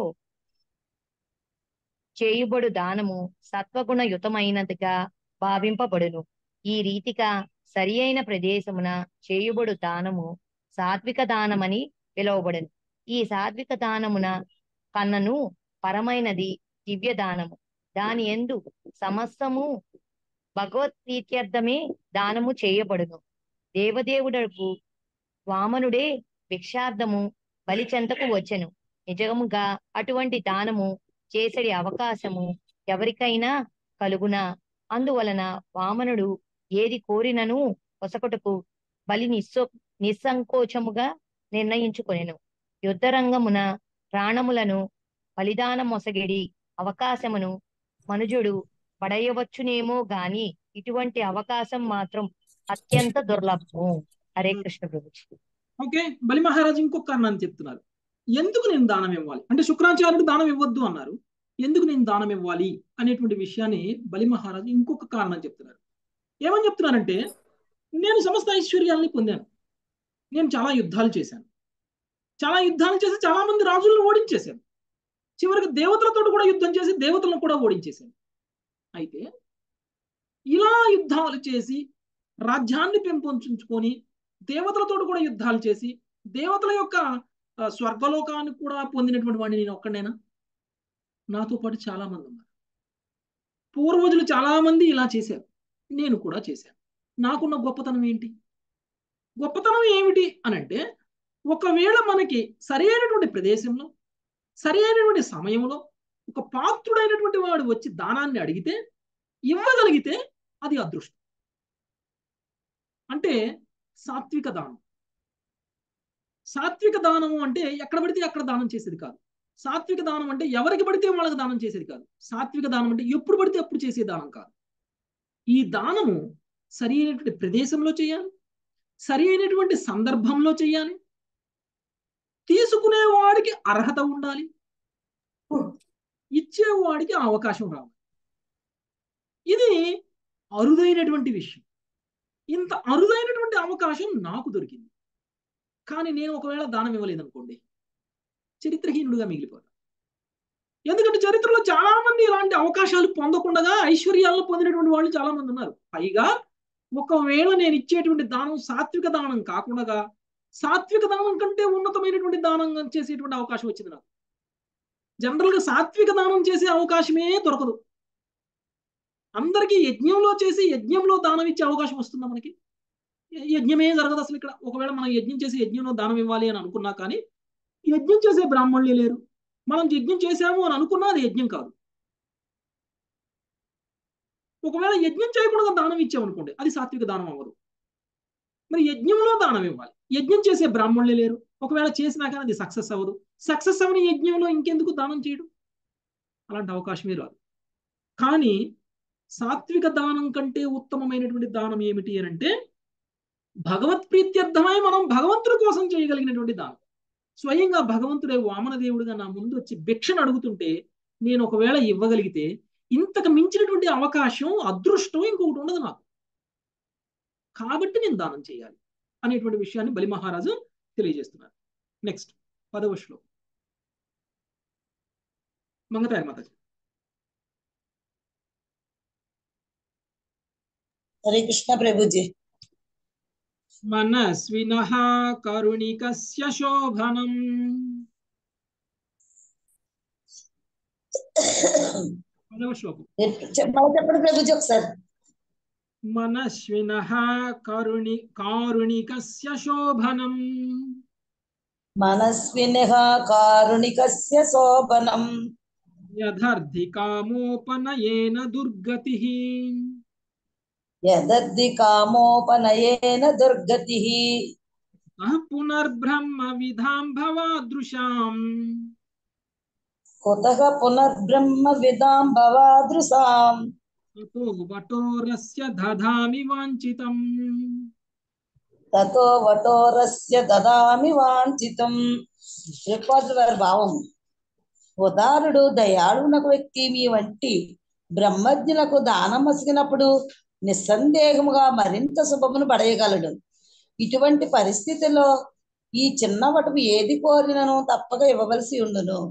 చేయుబడు దానము సత్వగుణయుతమైనదిగా భావింపబడును ఈ రీతిగా సరి అయిన ప్రదేశమున చేయుబడు దానము సాత్విక దానమని పిలువబడును ఈ సాత్విక దానమున కన్నను పరమైనది దివ్య దానము దాని ఎందు సమస్తము భగవత్ప్రీత్యర్థమే దానము చేయబడును దేవదేవుడకు వామనుడే భిక్షార్థము బలిచెంతకు వచ్చెను నిజముగా అటువంటి దానము చేసడి అవకాశము ఎవరికైనా కలుగునా అందువలన వామనుడు ఏది కోరినను పొసకొటకు బలి నిస్సో నిస్సంకోచముగా నిర్ణయించుకొనెను యుద్ధరంగమున ప్రాణములను బలిదానం మొసగిడి అవకాశమును మనుజుడు పడయవచ్చునేమో గాని ఇటువంటి అవకాశం మాత్రం అత్యంత దుర్లభము హరే కృష్ణ ప్రభుజీ ఓకే బలి మహారాజు ఇంకొక కారణాన్ని చెప్తున్నారు ఎందుకు నేను దానం ఇవ్వాలి అంటే శుక్రాచార్యుడు దానం ఇవ్వద్దు అన్నారు ఎందుకు నేను దానం ఇవ్వాలి అనేటువంటి విషయాన్ని బలి మహారాజు ఇంకొక కారణం చెప్తున్నారు ఏమని చెప్తున్నారంటే నేను సమస్త ఐశ్వర్యాల్ని పొందాను నేను చాలా యుద్ధాలు చేశాను చాలా యుద్ధాలు చేసి చాలా మంది రాజులను ఓడించేశాను చివరికి దేవతలతో కూడా యుద్ధం చేసి దేవతలను కూడా ఓడించేశాను అయితే ఇలా యుద్ధాలు చేసి రాజ్యాన్ని పెంపొందించుకొని దేవతలతో కూడా యుద్ధాలు చేసి దేవతల యొక్క ఆ, స్వర్గలోకాన్ని కూడా పొందినటువంటి వాడిని నేను ఒక్కడేనా నాతో పాటు చాలా మంది ఉన్నారు పూర్వజులు చాలా మంది ఇలా చేశారు నేను కూడా చేశాను నాకున్న గొప్పతనం ఏంటి గొప్పతనం ఏమిటి అని అంటే ఒకవేళ మనకి సరైనటువంటి ప్రదేశంలో సరి అయినటువంటి సమయంలో ఒక పాత్రుడైనటువంటి వాడు వచ్చి దానాన్ని అడిగితే ఇవ్వగలిగితే అది అదృష్టం అంటే సాత్విక దానం సాత్విక దానము అంటే ఎక్కడ పడితే అక్కడ దానం చేసేది కాదు సాత్విక దానం అంటే ఎవరికి పడితే వాళ్ళకి దానం చేసేది కాదు సాత్విక దానం అంటే ఎప్పుడు పడితే అప్పుడు చేసే దానం కాదు ఈ దానము సరి అయినటువంటి ప్రదేశంలో చేయాలి సరి అయినటువంటి సందర్భంలో చేయాలి తీసుకునే వాడికి అర్హత ఉండాలి ఇచ్చేవాడికి ఆ అవకాశం రావాలి ఇది అరుదైనటువంటి విషయం ఇంత అరుదైనటువంటి అవకాశం నాకు దొరికింది కానీ నేను ఒకవేళ దానం ఇవ్వలేదనుకోండి చరిత్రహీనుడుగా మిగిలిపోతా ఎందుకంటే చరిత్రలో చాలా మంది ఇలాంటి అవకాశాలు పొందకుండా ఐశ్వర్యాలను పొందినటువంటి వాళ్ళు చాలా మంది ఉన్నారు పైగా ఒకవేళ నేను ఇచ్చేటువంటి దానం సాత్విక దానం కాకుండా సాత్విక దానం కంటే ఉన్నతమైనటువంటి దానం చేసేటువంటి అవకాశం వచ్చింది నాకు జనరల్ గా సాత్విక దానం చేసే అవకాశమే దొరకదు అందరికీ యజ్ఞంలో చేసి యజ్ఞంలో దానం ఇచ్చే అవకాశం వస్తుందా మనకి యజ్ఞమే జరగదు అసలు ఇక్కడ ఒకవేళ మనం యజ్ఞం చేసి యజ్ఞంలో దానం ఇవ్వాలి అని అనుకున్నా కానీ యజ్ఞం చేసే బ్రాహ్మణులే లేరు మనం యజ్ఞం చేసాము అని అనుకున్నా అది యజ్ఞం కాదు ఒకవేళ యజ్ఞం చేయకుండా దానం ఇచ్చామనుకోండి అది సాత్విక దానం అవ్వదు మరి యజ్ఞంలో దానం ఇవ్వాలి యజ్ఞం చేసే బ్రాహ్మణులే లేరు ఒకవేళ చేసినా కానీ అది సక్సెస్ అవ్వదు సక్సెస్ అవ్వని యజ్ఞంలో ఇంకెందుకు దానం చేయడం అలాంటి అవకాశమే రాదు కానీ సాత్విక దానం కంటే ఉత్తమమైనటువంటి దానం ఏమిటి అని అంటే భగవత్ ప్రీత్యర్థమై మనం భగవంతుడి కోసం చేయగలిగినటువంటి దానం స్వయంగా భగవంతుడే వామనదేవుడిగా నా ముందు వచ్చి భిక్షను అడుగుతుంటే నేను ఒకవేళ ఇవ్వగలిగితే ఇంతకు మించినటువంటి అవకాశం అదృష్టం ఇంకొకటి ఉండదు నాకు కాబట్టి నేను దానం చేయాలి అనేటువంటి విషయాన్ని బలి మహారాజు తెలియజేస్తున్నారు నెక్స్ట్ పదవ శ్లోకం మంగతాయర్ మాతాజీ హరే కృష్ణ ప్రభుజీ మనస్వినః కరుణికస్య శోభనం పదవ శ్లోకం చెప్పండి చెప్పండి ప్రభుజీ ఒకసారి మనస్వినః కరుణి కారుణికస్య శోభనం మనస్వినః కారుణికస్య శోభనం యథర్థి కామోపనయేన దుర్గతిః యదద్ది కామోపనయేన దుర్గతిః అహ పునర్బ్రహ్మ విధాం భవాదృశాం కుతః పునర్బ్రహ్మ విదాం భవాదృశాం తతో వటోరస్య దధామి వాంఛితం తతో వటోరస్య దదామి వాంఛితం శ్రీపాదుల వారి భావం ఉదారుడు దయాళునకు వ్యక్తి మీ వంటి బ్రహ్మజ్ఞులకు దానమసిగినప్పుడు నిస్సందేహముగా మరింత శుభమును పడేయగలడు ఇటువంటి పరిస్థితిలో ఈ చిన్న వటుపు ఏది కోరినను తప్పక ఇవ్వవలసి ఉండును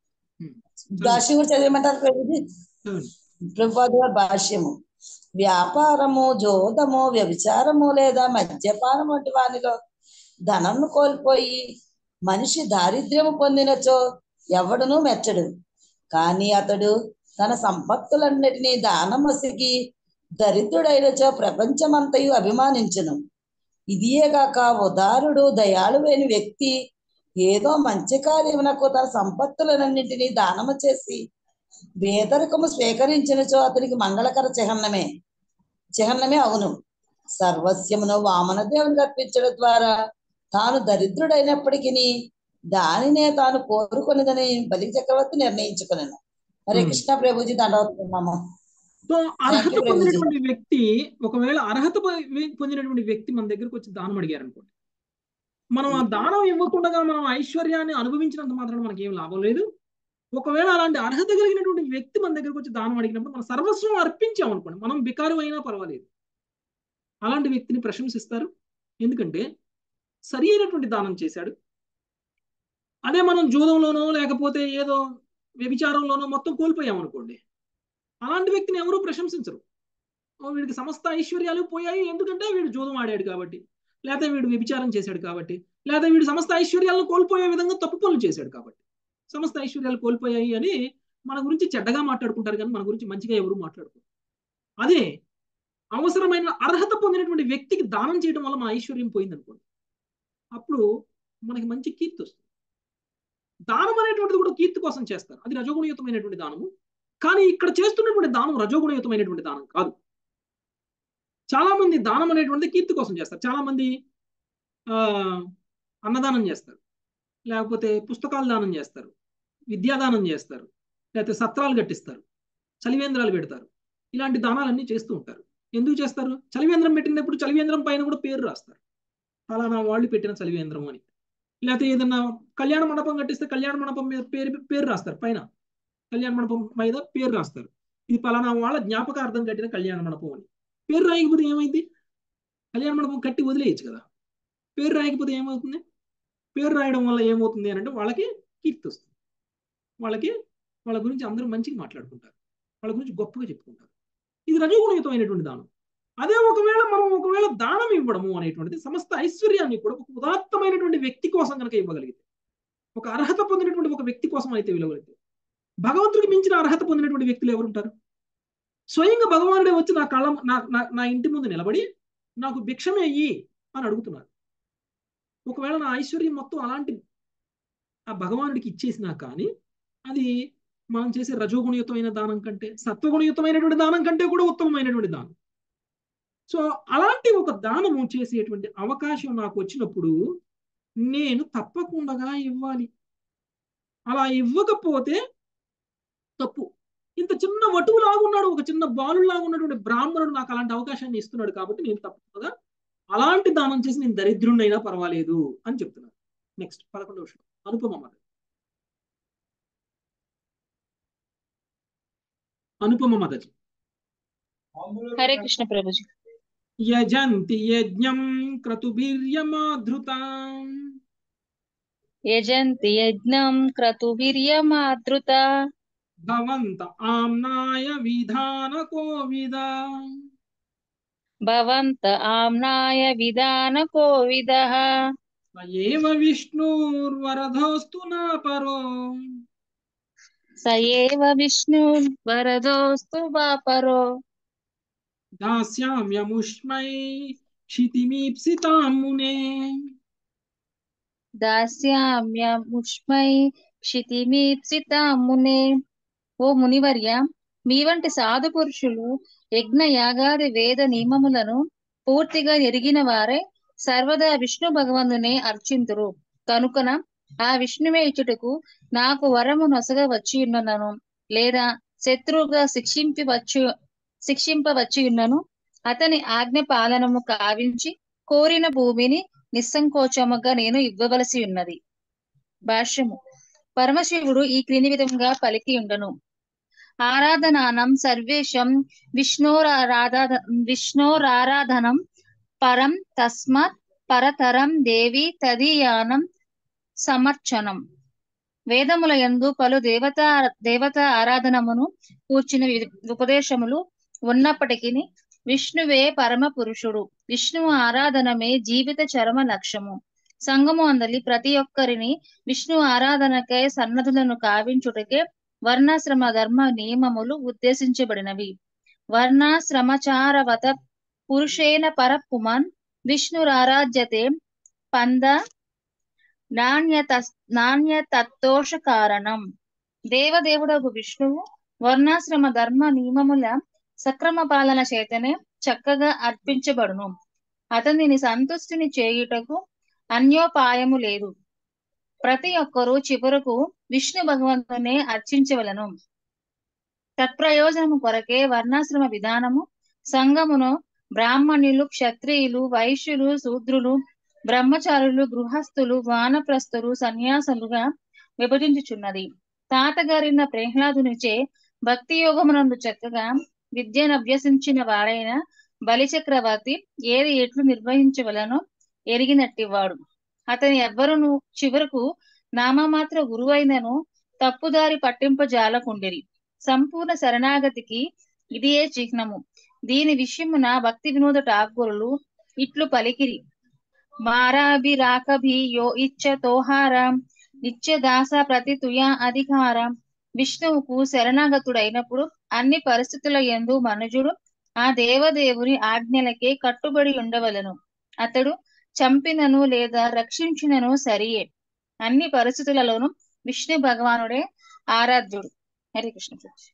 భాష్యం కూడా చదివమంటారు ప్రభుజీ ప్రభుపాద గారి భాష్యము వ్యాపారము జోదము వ్యభిచారము లేదా మద్యపానం వంటి వానిలో ధనమును కోల్పోయి మనిషి దారిద్ర్యము పొందినచో ఎవడునూ మెచ్చడు కానీ అతడు తన సంపత్తులన్నిటినీ దానమసిగి దరిద్రుడైనచో ప్రపంచమంతయు అభిమానించును ఇదియేగాక ఉదారుడు దయాళువైన వ్యక్తి ఏదో మంచి కార్యమునకు తన సంపత్తులన్నింటినీ దానము చేసి వేదరికము స్వీకరించినచో అతనికి మంగళకర చిహ్నమే చిహ్నమే అవును సర్వస్యమును వామన దేవునికి అర్పించడం ద్వారా తాను దరిద్రుడైనప్పటికీ దానినే తాను కోరుకున్నదని బలి చక్రవర్తి నిర్ణయించుకున్నాను హరే కృష్ణ ప్రభుజీ దండవతున్నాము సో అర్హత you, ప్రభుజీ. పొందినటువంటి వ్యక్తి ఒకవేళ అర్హత పొ- పొందినటువంటి వ్యక్తి మన దగ్గరకు వచ్చి దానం అడిగారు అనుకోండి మనం ఆ దానం ఇవ్వకుండా మనం ఐశ్వర్యాన్ని అనుభవించినంత మాత్రం మనకి ఏం లాభం లేదు ఒకవేళ అలాంటి అర్హత కలిగినటువంటి వ్యక్తి మన దగ్గరకు వచ్చి దానం అడిగినప్పుడు మన సర్వస్వం అర్పించాం అనుకోండి మనం బికారు అయినా పర్వాలేదు అలాంటి వ్యక్తిని ప్రశంసిస్తారు ఎందుకంటే సరి అయినటువంటి దానం చేశాడు అదే మనం జూదంలోనో లేకపోతే ఏదో వ్యభిచారంలోనో మొత్తం కోల్పోయాం అనుకోండి అలాంటి వ్యక్తిని ఎవరూ ప్రశంసించరు ఓ వీడికి సమస్త ఐశ్వర్యాలు పోయాయి ఎందుకంటే వీడు జూదం ఆడాడు కాబట్టి లేకపోతే వీడు వ్యభిచారం చేశాడు కాబట్టి లేదా వీడు సమస్త ఐశ్వర్యాలను కోల్పోయే విధంగా తప్పు పనులు చేశాడు కాబట్టి సమస్త ఐశ్వర్యాలు కోల్పోయాయి అని మన గురించి చెడ్డగా మాట్లాడుకుంటారు కానీ మన గురించి మంచిగా ఎవరు మాట్లాడుకోరు అదే అవసరమైన అర్హత పొందినటువంటి వ్యక్తికి దానం చేయడం వల్ల మన ఐశ్వర్యం పోయింది అనుకోండి అప్పుడు మనకి మంచి కీర్తి వస్తుంది దానం అనేటువంటిది కూడా కీర్తి కోసం చేస్తారు అది రజోగుణయుతమైనటువంటి దానము కానీ ఇక్కడ చేస్తున్నటువంటి దానం రజోగుణయుతమైనటువంటి దానం కాదు చాలా మంది దానం అనేటువంటిది కీర్తి కోసం చేస్తారు చాలా మంది ఆ అన్నదానం చేస్తారు లేకపోతే పుస్తకాలు దానం చేస్తారు విద్యాదానం చేస్తారు లేకపోతే సత్రాలు కట్టిస్తారు చలివేంద్రాలు పెడతారు ఇలాంటి దానాలన్నీ చేస్తూ ఉంటారు ఎందుకు చేస్తారు చలివేంద్రం పెట్టినప్పుడు చలివేంద్రం పైన కూడా పేరు రాస్తారు ఫలానా వాళ్ళు పెట్టిన చలివేంద్రం అని లేకపోతే ఏదన్నా కళ్యాణ మండపం కట్టిస్తే కళ్యాణ మండపం మీద పేరు పేరు రాస్తారు పైన కళ్యాణ మండపం మీద పేరు రాస్తారు ఇది పలానా వాళ్ళ జ్ఞాపకార్థం కట్టిన కళ్యాణ మండపం అని పేరు రాయకపోతే ఏమైంది కళ్యాణ మండపం కట్టి వదిలేయచ్చు కదా పేరు రాయకపోతే ఏమవుతుంది పేరు రాయడం వల్ల ఏమవుతుంది అని అంటే వాళ్ళకి కీర్తి వస్తుంది వాళ్ళకి వాళ్ళ గురించి అందరూ మంచిగా మాట్లాడుకుంటారు వాళ్ళ గురించి గొప్పగా చెప్పుకుంటారు ఇది రజోగుణయుతమైనటువంటి దానం అదే ఒకవేళ మనం ఒకవేళ దానం ఇవ్వడము అనేటువంటిది సమస్త ఐశ్వర్యాన్ని కూడా ఒక ఉదాత్తమైనటువంటి వ్యక్తి కోసం కనుక ఇవ్వగలిగితే ఒక అర్హత పొందినటువంటి ఒక వ్యక్తి కోసం అయితే ఇవ్వగలిగితే భగవంతుడికి మించిన అర్హత పొందినటువంటి వ్యక్తులు ఎవరుంటారు స్వయంగా భగవానుడే వచ్చి నా కళ్ళ నా నా- నా ఇంటి ముందు నిలబడి నాకు భిక్షమే అయ్యి అని అడుగుతున్నారు ఒకవేళ నా ఐశ్వర్యం మొత్తం అలాంటి ఆ భగవానుడికి ఇచ్చేసినా కానీ అది మనం చేసే రజోగుణయుతమైన దానం కంటే సత్వగుణయుతమైనటువంటి దానం కంటే కూడా ఉత్తమమైనటువంటి దానం సో అలాంటి ఒక దానము చేసేటువంటి అవకాశం నాకు వచ్చినప్పుడు నేను తప్పకుండా ఇవ్వాలి అలా ఇవ్వకపోతే తప్పు ఇంత చిన్న వటువు లాగున్నాడు ఒక చిన్న బాలులాగా ఉన్నటువంటి బ్రాహ్మణుడు నాకు అలాంటి అవకాశాన్ని ఇస్తున్నాడు కాబట్టి నేను తప్పకుండా అలాంటి దానం చేసి నేను దరిద్రుణ్ణైనా పర్వాలేదు అని చెప్తున్నాను నెక్స్ట్ పదకొండవ విషయం అనుపమ మద అనుపమ మదజీ హరే కృష్ణ ప్రభుజీ యజంతి యజ్ఞం క్రతుభిర్యమాధృతాం యజంతి యజ్ఞం క్రతుభిర్యమాదృత భవంత ఆమ్నాయ విధాన కోవిద భవంత ఆమ్నాయ విధాన కోవిదః స ఏవ విష్ణుర్వరధోస్తు నా పరో స ఏవ విష్ణుర్వరదోస్తు వాపరో దాస్యామ్యముష్మై క్షితిమీప్సితాం మునే దాస్యామ్యముష్మై క్షితిమీప్సితాం మునే ఓ మునివర్య మీ వంటి సాధు పురుషులు యజ్ఞ యాగాది వేద నియమములను పూర్తిగా ఎరిగిన వారే సర్వదా విష్ణు భగవంతునే అర్చింతురు కనుకన ఆ విష్ణువే ఇచ్చుటకు నాకు వరము నొసగ వచ్చి ఉన్నను లేదా శత్రువుగా శిక్షింపి వచ్చు శిక్షింపవచ్చి ఉన్నను అతని ఆజ్ఞ పాలనము కావించి కోరిన భూమిని నిస్సంకోచముగా నేను ఇవ్వవలసి ఉన్నది భాష్యము పరమశివుడు ఈ క్రింది విధంగా పలికి ఉండను ఆరాధనానం సర్వేషం విష్ణోరారాధ విష్ణోరారాధనం పరం తస్మాత్ పరతరం దేవి తదీయానం సమర్చనం వేదముల యందు పలు దేవత దేవత ఆరాధనమును కూర్చిన వి- ఉపదేశములు ఉన్నప్పటికీ విష్ణువే పరమ పురుషుడు విష్ణువు ఆరాధనమే జీవిత చరమ లక్ష్యము సంఘము అందలి ప్రతి ఒక్కరిని విష్ణు ఆరాధనకై సన్నద్ధులను కావించుటకే వర్ణాశ్రమ ధర్మ నియమములు ఉద్దేశించబడినవి వర్ణాశ్రమచారవత పురుషేణ పరపుమాన్ విష్ణురారాధ్యతే పంద నాణ్యత నాణ్యతత్తోష కారణం దేవదేవుడగు విష్ణువు వర్ణాశ్రమ ధర్మ నియమముల సక్రమ పాలన చేతనే చక్కగా అర్పించబడును అతనిని సంతుష్టిని చేయుటకు అన్యోపాయము లేదు ప్రతి ఒక్కరూ చివరకు విష్ణు భగవంతునే అర్చించవలను తత్ప్రయోజనము కొరకే వర్ణాశ్రమ విధానము సంఘమును బ్రాహ్మణులు క్షత్రియులు వైశ్యులు శూద్రులు బ్రహ్మచారులు గృహస్థులు వానప్రస్థులు సన్యాసులుగా విభజించుచున్నది తాతగారిన ప్రహ్లాదునిచే భక్తి యోగమునందు చక్కగా విద్యను అభ్యసించిన వాడైన బలిచక్రవర్తి ఏది ఎట్లు నిర్వహించవలనో ఎరిగినట్టివాడు అతని ఎవ్వరును చివరకు నామమాత్ర గురువైనను తప్పుదారి పట్టింపజాలకుండిరి సంపూర్ణ శరణాగతికి ఇదియే చిహ్నము దీని విషయమున భక్తి వినోద ఠాకూరులు ఇట్లు పలికిరి మారాభి రాకభి యో ఇచ్చ తోహారం నిత్య దాస ప్రతితుయ అధికారం విష్ణువుకు శరణాగతుడైనప్పుడు అన్ని పరిస్థితుల యందు మనుజుడు ఆ దేవదేవుని ఆజ్ఞలకే కట్టుబడి ఉండవలను అతడు చంపినను లేదా రక్షించినను సరియే అన్ని పరిస్థితులలోనూ విష్ణు భగవానుడే ఆరాధ్యుడు హరే కృష్ణ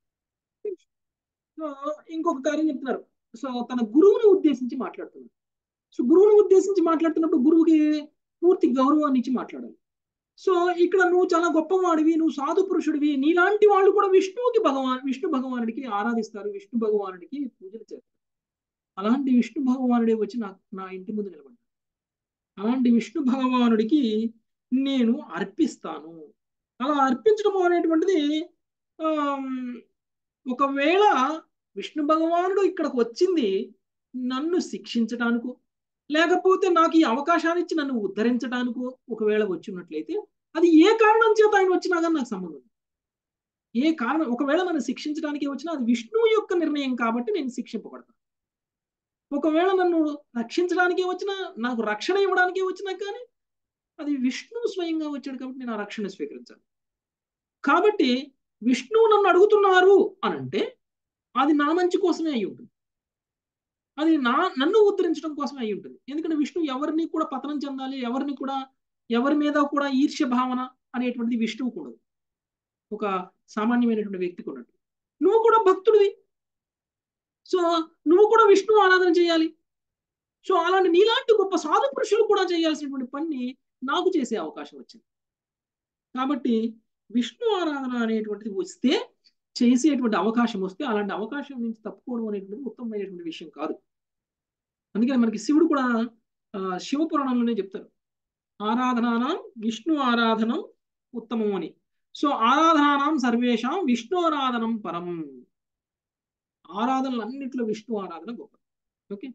సో ఇంకొక కార్యం చెప్తున్నారు సో తన గురువుని ఉద్దేశించి మాట్లాడుతున్నారు సో గురువుని ఉద్దేశించి మాట్లాడుతున్నప్పుడు గురువుకి పూర్తి గౌరవాన్ని ఇచ్చి మాట్లాడాలి సో ఇక్కడ నువ్వు చాలా గొప్పవాడివి నువ్వు సాధు పురుషుడివి నీలాంటి వాళ్ళు కూడా విష్ణువుకి భగవాన్ విష్ణు భగవానుడికి ఆరాధిస్తారు విష్ణు భగవానుడికి పూజలు చేస్తారు అలాంటి విష్ణు భగవానుడే వచ్చి నా నా ఇంటి ముందు నిలబడ్డాడు అలాంటి విష్ణు భగవానుడికి నేను అర్పిస్తాను అలా అర్పించడం అనేటువంటిది ఆమ్, ఒకవేళ విష్ణు భగవానుడు ఇక్కడికి వచ్చింది నన్ను శిక్షించటానికో లేకపోతే నాకు ఈ అవకాశాన్ని ఇచ్చి నన్ను ఉద్ధరించడానికో ఒకవేళ వచ్చినట్లయితే అది ఏ కారణం చేత ఆయన వచ్చినా కానీ నాకు సంబంధం లేదు. ఏ కారణం ఒకవేళ నన్ను శిక్షించడానికి వచ్చినా అది విష్ణువు యొక్క నిర్ణయం కాబట్టి నేను శిక్షింపబడతాను ఒకవేళ నన్ను రక్షించడానికి వచ్చినా నాకు రక్షణ ఇవ్వడానికి వచ్చినా కానీ అది విష్ణువు స్వయంగా వచ్చాడు కాబట్టి నేను ఆ రక్షణ స్వీకరించాలి కాబట్టి విష్ణువు నన్ను అడుగుతున్నారు అని అంటే అది నా మంచి కోసమే అయి ఉంటుంది అది నా నన్ను ఉద్ధరించడం కోసమే అయి ఉంటుంది ఎందుకంటే విష్ణువు ఎవరిని కూడా పతనం చెందాలి ఎవరిని కూడా ఎవరి మీద కూడా ఈర్ష్య భావన అనేటువంటిది విష్ణువు కూడా ఒక సామాన్యమైనటువంటి వ్యక్తికి ఉన్నట్టు నువ్వు కూడా భక్తుడివి సో నువ్వు కూడా విష్ణువు ఆరాధన చేయాలి సో అలాంటి నీలాంటి గొప్ప సాధు పురుషులు కూడా చేయాల్సినటువంటి పని నాకు చేసే అవకాశం వచ్చింది కాబట్టి విష్ణు ఆరాధన అనేటువంటిది వస్తే చేసేటువంటి అవకాశం వస్తే అలాంటి అవకాశం నుంచి తప్పుకోవడం అనేటువంటిది ఉత్తమమైనటువంటి విషయం కాదు అందుకని మనకి శివుడు కూడా ఆ, శివపురాణంలోనే చెప్తారు ఆరాధనానం విష్ణు ఆరాధనం ఉత్తమం అని సో ఆరాధనానం సర్వేషాం విష్ణు ఆరాధనం పరం ఆరాధనలు అన్నింటిలో విష్ణు ఆరాధన గొప్ప ఓకే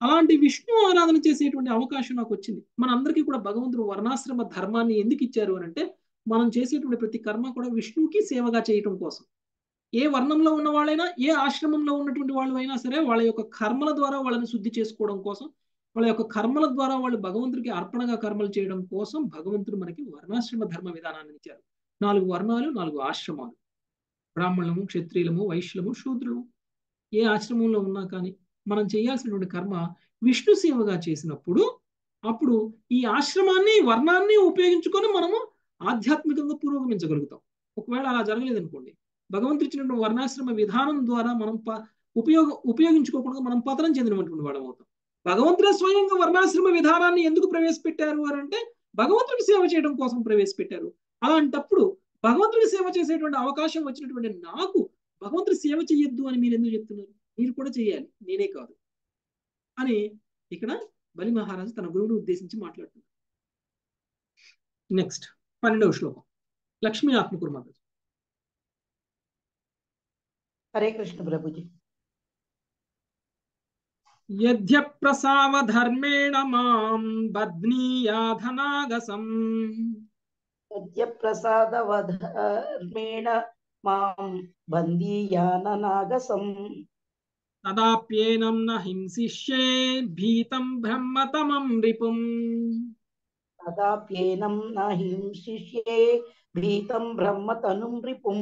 అలాంటి విష్ణు ఆరాధన చేసేటువంటి అవకాశం నాకు వచ్చింది మనందరికీ కూడా భగవంతుడు వర్ణాశ్రమ ధర్మాన్ని ఎందుకు ఇచ్చారు అని అంటే మనం చేసేటువంటి ప్రతి కర్మ కూడా విష్ణువుకి సేవగా చేయటం కోసం ఏ వర్ణంలో ఉన్న వాళ్ళైనా ఏ ఆశ్రమంలో ఉన్నటువంటి వాళ్ళు అయినా సరే వాళ్ళ యొక్క కర్మల ద్వారా వాళ్ళని శుద్ధి చేసుకోవడం కోసం వాళ్ళ యొక్క కర్మల ద్వారా వాళ్ళు భగవంతుడికి అర్పణగా కర్మలు చేయడం కోసం భగవంతుడు మనకి వర్ణాశ్రమ ధర్మ విధానాన్ని ఇచ్చారు నాలుగు వర్ణాలు నాలుగు ఆశ్రమాలు బ్రాహ్మణులము క్షత్రియులము వైశ్యులము శూద్రులము ఏ ఆశ్రమంలో ఉన్నా కానీ మనం చేయాల్సినటువంటి కర్మ విష్ణు సేవగా చేసినప్పుడు అప్పుడు ఈ ఆశ్రమాన్ని వర్ణాన్ని ఉపయోగించుకొని మనము ఆధ్యాత్మికంగా పురోగమించగలుగుతాం ఒకవేళ అలా జరగలేదనుకోండి భగవంతుడు ఇచ్చినటువంటి వర్ణాశ్రమ విధానం ద్వారా మనం ఉపయోగ ఉపయోగించుకోకుండా మనం పతనం చెందినటువంటి వాళ్ళం అవుతాం భగవంతుడే స్వయంగా వర్ణాశ్రమ విధానాన్ని ఎందుకు ప్రవేశపెట్టారు అని అంటే భగవంతుడికి సేవ చేయడం కోసం ప్రవేశపెట్టారు అలాంటప్పుడు భగవంతుడి సేవ చేసేటువంటి అవకాశం వచ్చినటువంటి నాకు భగవంతుడి సేవ చేయొద్దు అని మీరు ఎందుకు చెప్తున్నారు మీరు కూడా చేయాలి నేనే కాదు అని ఇక్కడ బలి మహారాజు తన గురువుని ఉద్దేశించి మాట్లాడుతున్నారు నెక్స్ట్ పన్నెండవ శ్లోకం లక్ష్మీ ఆత్మకురు మాత హరే కృష్ణ ప్రభుజీ యద్యప్రసావధర్మేణ మాం బద్నీయాధనాగసం సద్యప్రసాదవధర్మేణ మాం బందీయాననాగసం తదాప్యేనం న హింసిష్యే భీతం బ్రహ్మతమం రిపుం తదాప్యేనం న హింసిష్యే భీతం బ్రహ్మతనుం రిపుం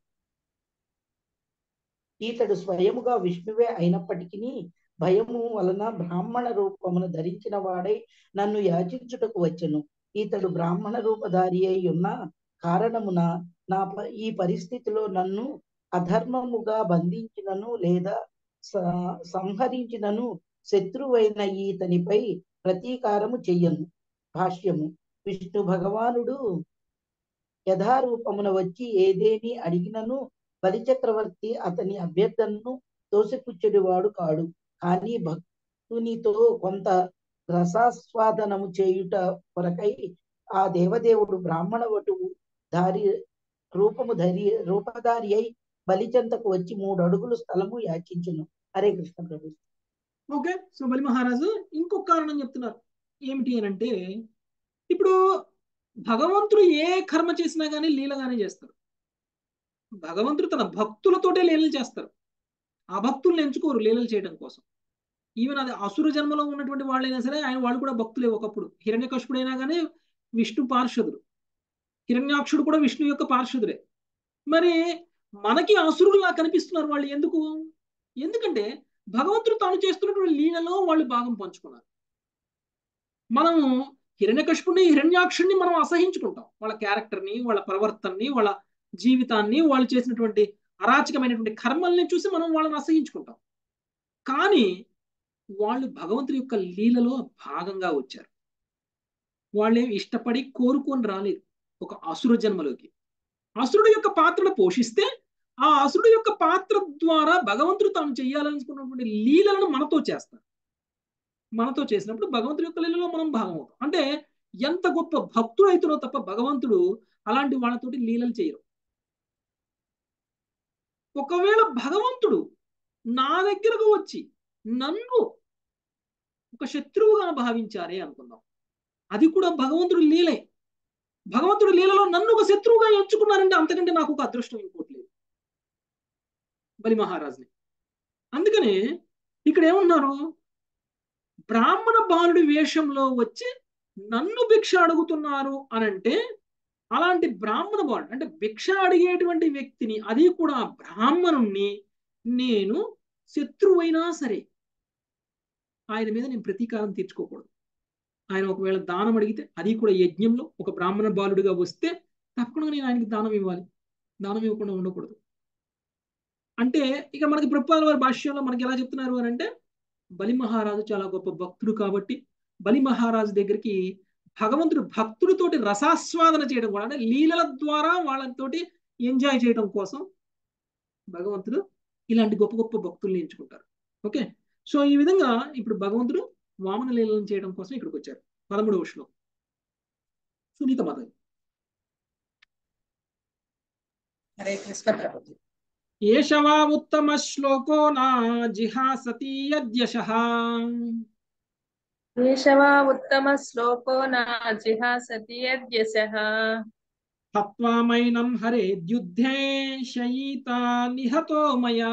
ఈతడు స్వయముగా విష్ణువే అయినప్పటికీ భయము వలన బ్రాహ్మణ రూపమును ధరించిన వాడై నన్ను యాచించుటకు వచ్చెను ఈతడు బ్రాహ్మణ రూపధారి అయి ఉన్న కారణమున నా ఈ పరిస్థితిలో నన్ను అధర్మముగా బంధించినను లేదా సంహరించినను శత్రువైన ఈతనిపై ప్రతీకారము చెయ్యను భాష్యము విష్ణు భగవానుడు యథారూపమున వచ్చి ఏదేని అడిగినను బలిచక్రవర్తి అతని అభ్యర్థనను తోసిపుచ్చుడివాడు కాడు కానీ భక్తునితో కొంత రసాస్వాదనము చేయుట కొరకై ఆ దేవదేవుడు బ్రాహ్మణ వటువు దారి రూపము ధరి రూపధారి అయి బలిచంతకు వచ్చి మూడు అడుగులు స్థలము యాచించును హరే కృష్ణ ప్రభు ఓకే సో బలి మహారాజు ఇంకొక కారణం చెప్తున్నారు ఏమిటి అని అంటే ఇప్పుడు భగవంతుడు ఏ కర్మ చేసినా కానీ లీలగానే చేస్తారు భగవంతుడు తన భక్తులతోటే లీలలు చేస్తారు ఆ భక్తుల్ని ఎంచుకోరు లీలలు చేయడం కోసం ఈవెన్ అది అసుర జన్మలో ఉన్నటువంటి వాళ్ళైనా సరే ఆయన వాళ్ళు కూడా భక్తులే ఒకప్పుడు హిరణ్యకశుడైనా కానీ విష్ణు పార్షదుడు హిరణ్యాక్షుడు కూడా విష్ణు యొక్క పార్షదుడే మరి మనకి అసురులా కనిపిస్తున్నారు వాళ్ళు ఎందుకు ఎందుకంటే భగవంతుడు తాను చేస్తున్నటువంటి లీలలో వాళ్ళు భాగం పంచుకున్నారు మనము హిరణ్యకశుడిని హిరణ్యాక్షుడిని మనం అసహించుకుంటాం వాళ్ళ క్యారెక్టర్ని వాళ్ళ ప్రవర్తనని వాళ్ళ జీవితాన్ని వాళ్ళు చేసినటువంటి అరాచకమైనటువంటి కర్మల్ని చూసి మనం వాళ్ళని అసహించుకుంటాం కానీ వాళ్ళు భగవంతుడి యొక్క లీలలో భాగంగా వచ్చారు వాళ్ళేం ఇష్టపడి కోరుకొని రాలేదు ఒక అసుర జన్మలోకి అసురుడు యొక్క పాత్రను పోషిస్తే ఆ అసురుడు యొక్క పాత్ర ద్వారా భగవంతుడు తాను చేయాలనుకున్నటువంటి లీలలను మనతో చేస్తారు మనతో చేసినప్పుడు భగవంతుడి యొక్క లీలలో మనం భాగం అవుతాం అంటే ఎంత గొప్ప భక్తుడు అవుతాడో తప్ప భగవంతుడు అలాంటి వాళ్ళతోటి లీలలు చేయరు ఒకవేళ భగవంతుడు నా దగ్గరకు వచ్చి నన్ను ఒక శత్రువుగా భావించారే అనుకుందాం అది కూడా భగవంతుడు లీలే భగవంతుడు లీలలో నన్ను ఒక శత్రువుగా ఎంచుకున్నారంటే అంతకంటే నాకు ఒక అదృష్టం ఇంకోటి లేదు బలి మహారాజుని అందుకనే ఇక్కడ ఏమన్నారు బ్రాహ్మణ బాలుడి వేషంలో వచ్చి నన్ను భిక్ష అడుగుతున్నారు అనంటే అలాంటి బ్రాహ్మణ బాలుడు అంటే భిక్ష అడిగేటువంటి వ్యక్తిని అది కూడా బ్రాహ్మణుణ్ణి నేను శత్రువైనా సరే ఆయన మీద నేను ప్రతీకారం తీర్చుకోకూడదు ఆయన ఒకవేళ దానం అడిగితే అది కూడా యజ్ఞంలో ఒక బ్రాహ్మణ బాలుడిగా వస్తే తప్పకుండా నేను ఆయనకి దానం ఇవ్వాలి దానం ఇవ్వకుండా ఉండకూడదు అంటే ఇక మనకి ప్రభుపాల వారి భాష్యంలో మనకి ఎలా చెప్తున్నారు అని అంటే బలి మహారాజు చాలా గొప్ప భక్తుడు కాబట్టి బలి మహారాజు దగ్గరికి భగవంతుడు భక్తుడితోటి రసాస్వాదన చేయడం కూడా అంటే లీలల ద్వారా వాళ్ళతోటి ఎంజాయ్ చేయడం కోసం భగవంతుడు ఇలాంటి గొప్ప గొప్ప భక్తుల్ని ఎంచుకుంటారు ఓకే సో ఈ విధంగా ఇప్పుడు భగవంతుడు వామన లీలను చేయడం కోసం ఇక్కడికి వచ్చారు పదమూడవ శ్లోకం సునీత మాత హరే కృష్ణ ప్రభుజీ ఏషవా ఉత్తమ శ్లోకో నా జిహాసతి యద్యశ కేశవా ఉత్తమ శ్లోకో నా జిహాసతి యద్యశః హత్వామైనం హరేద్యుద్ధే శయీతా నిహతో మయా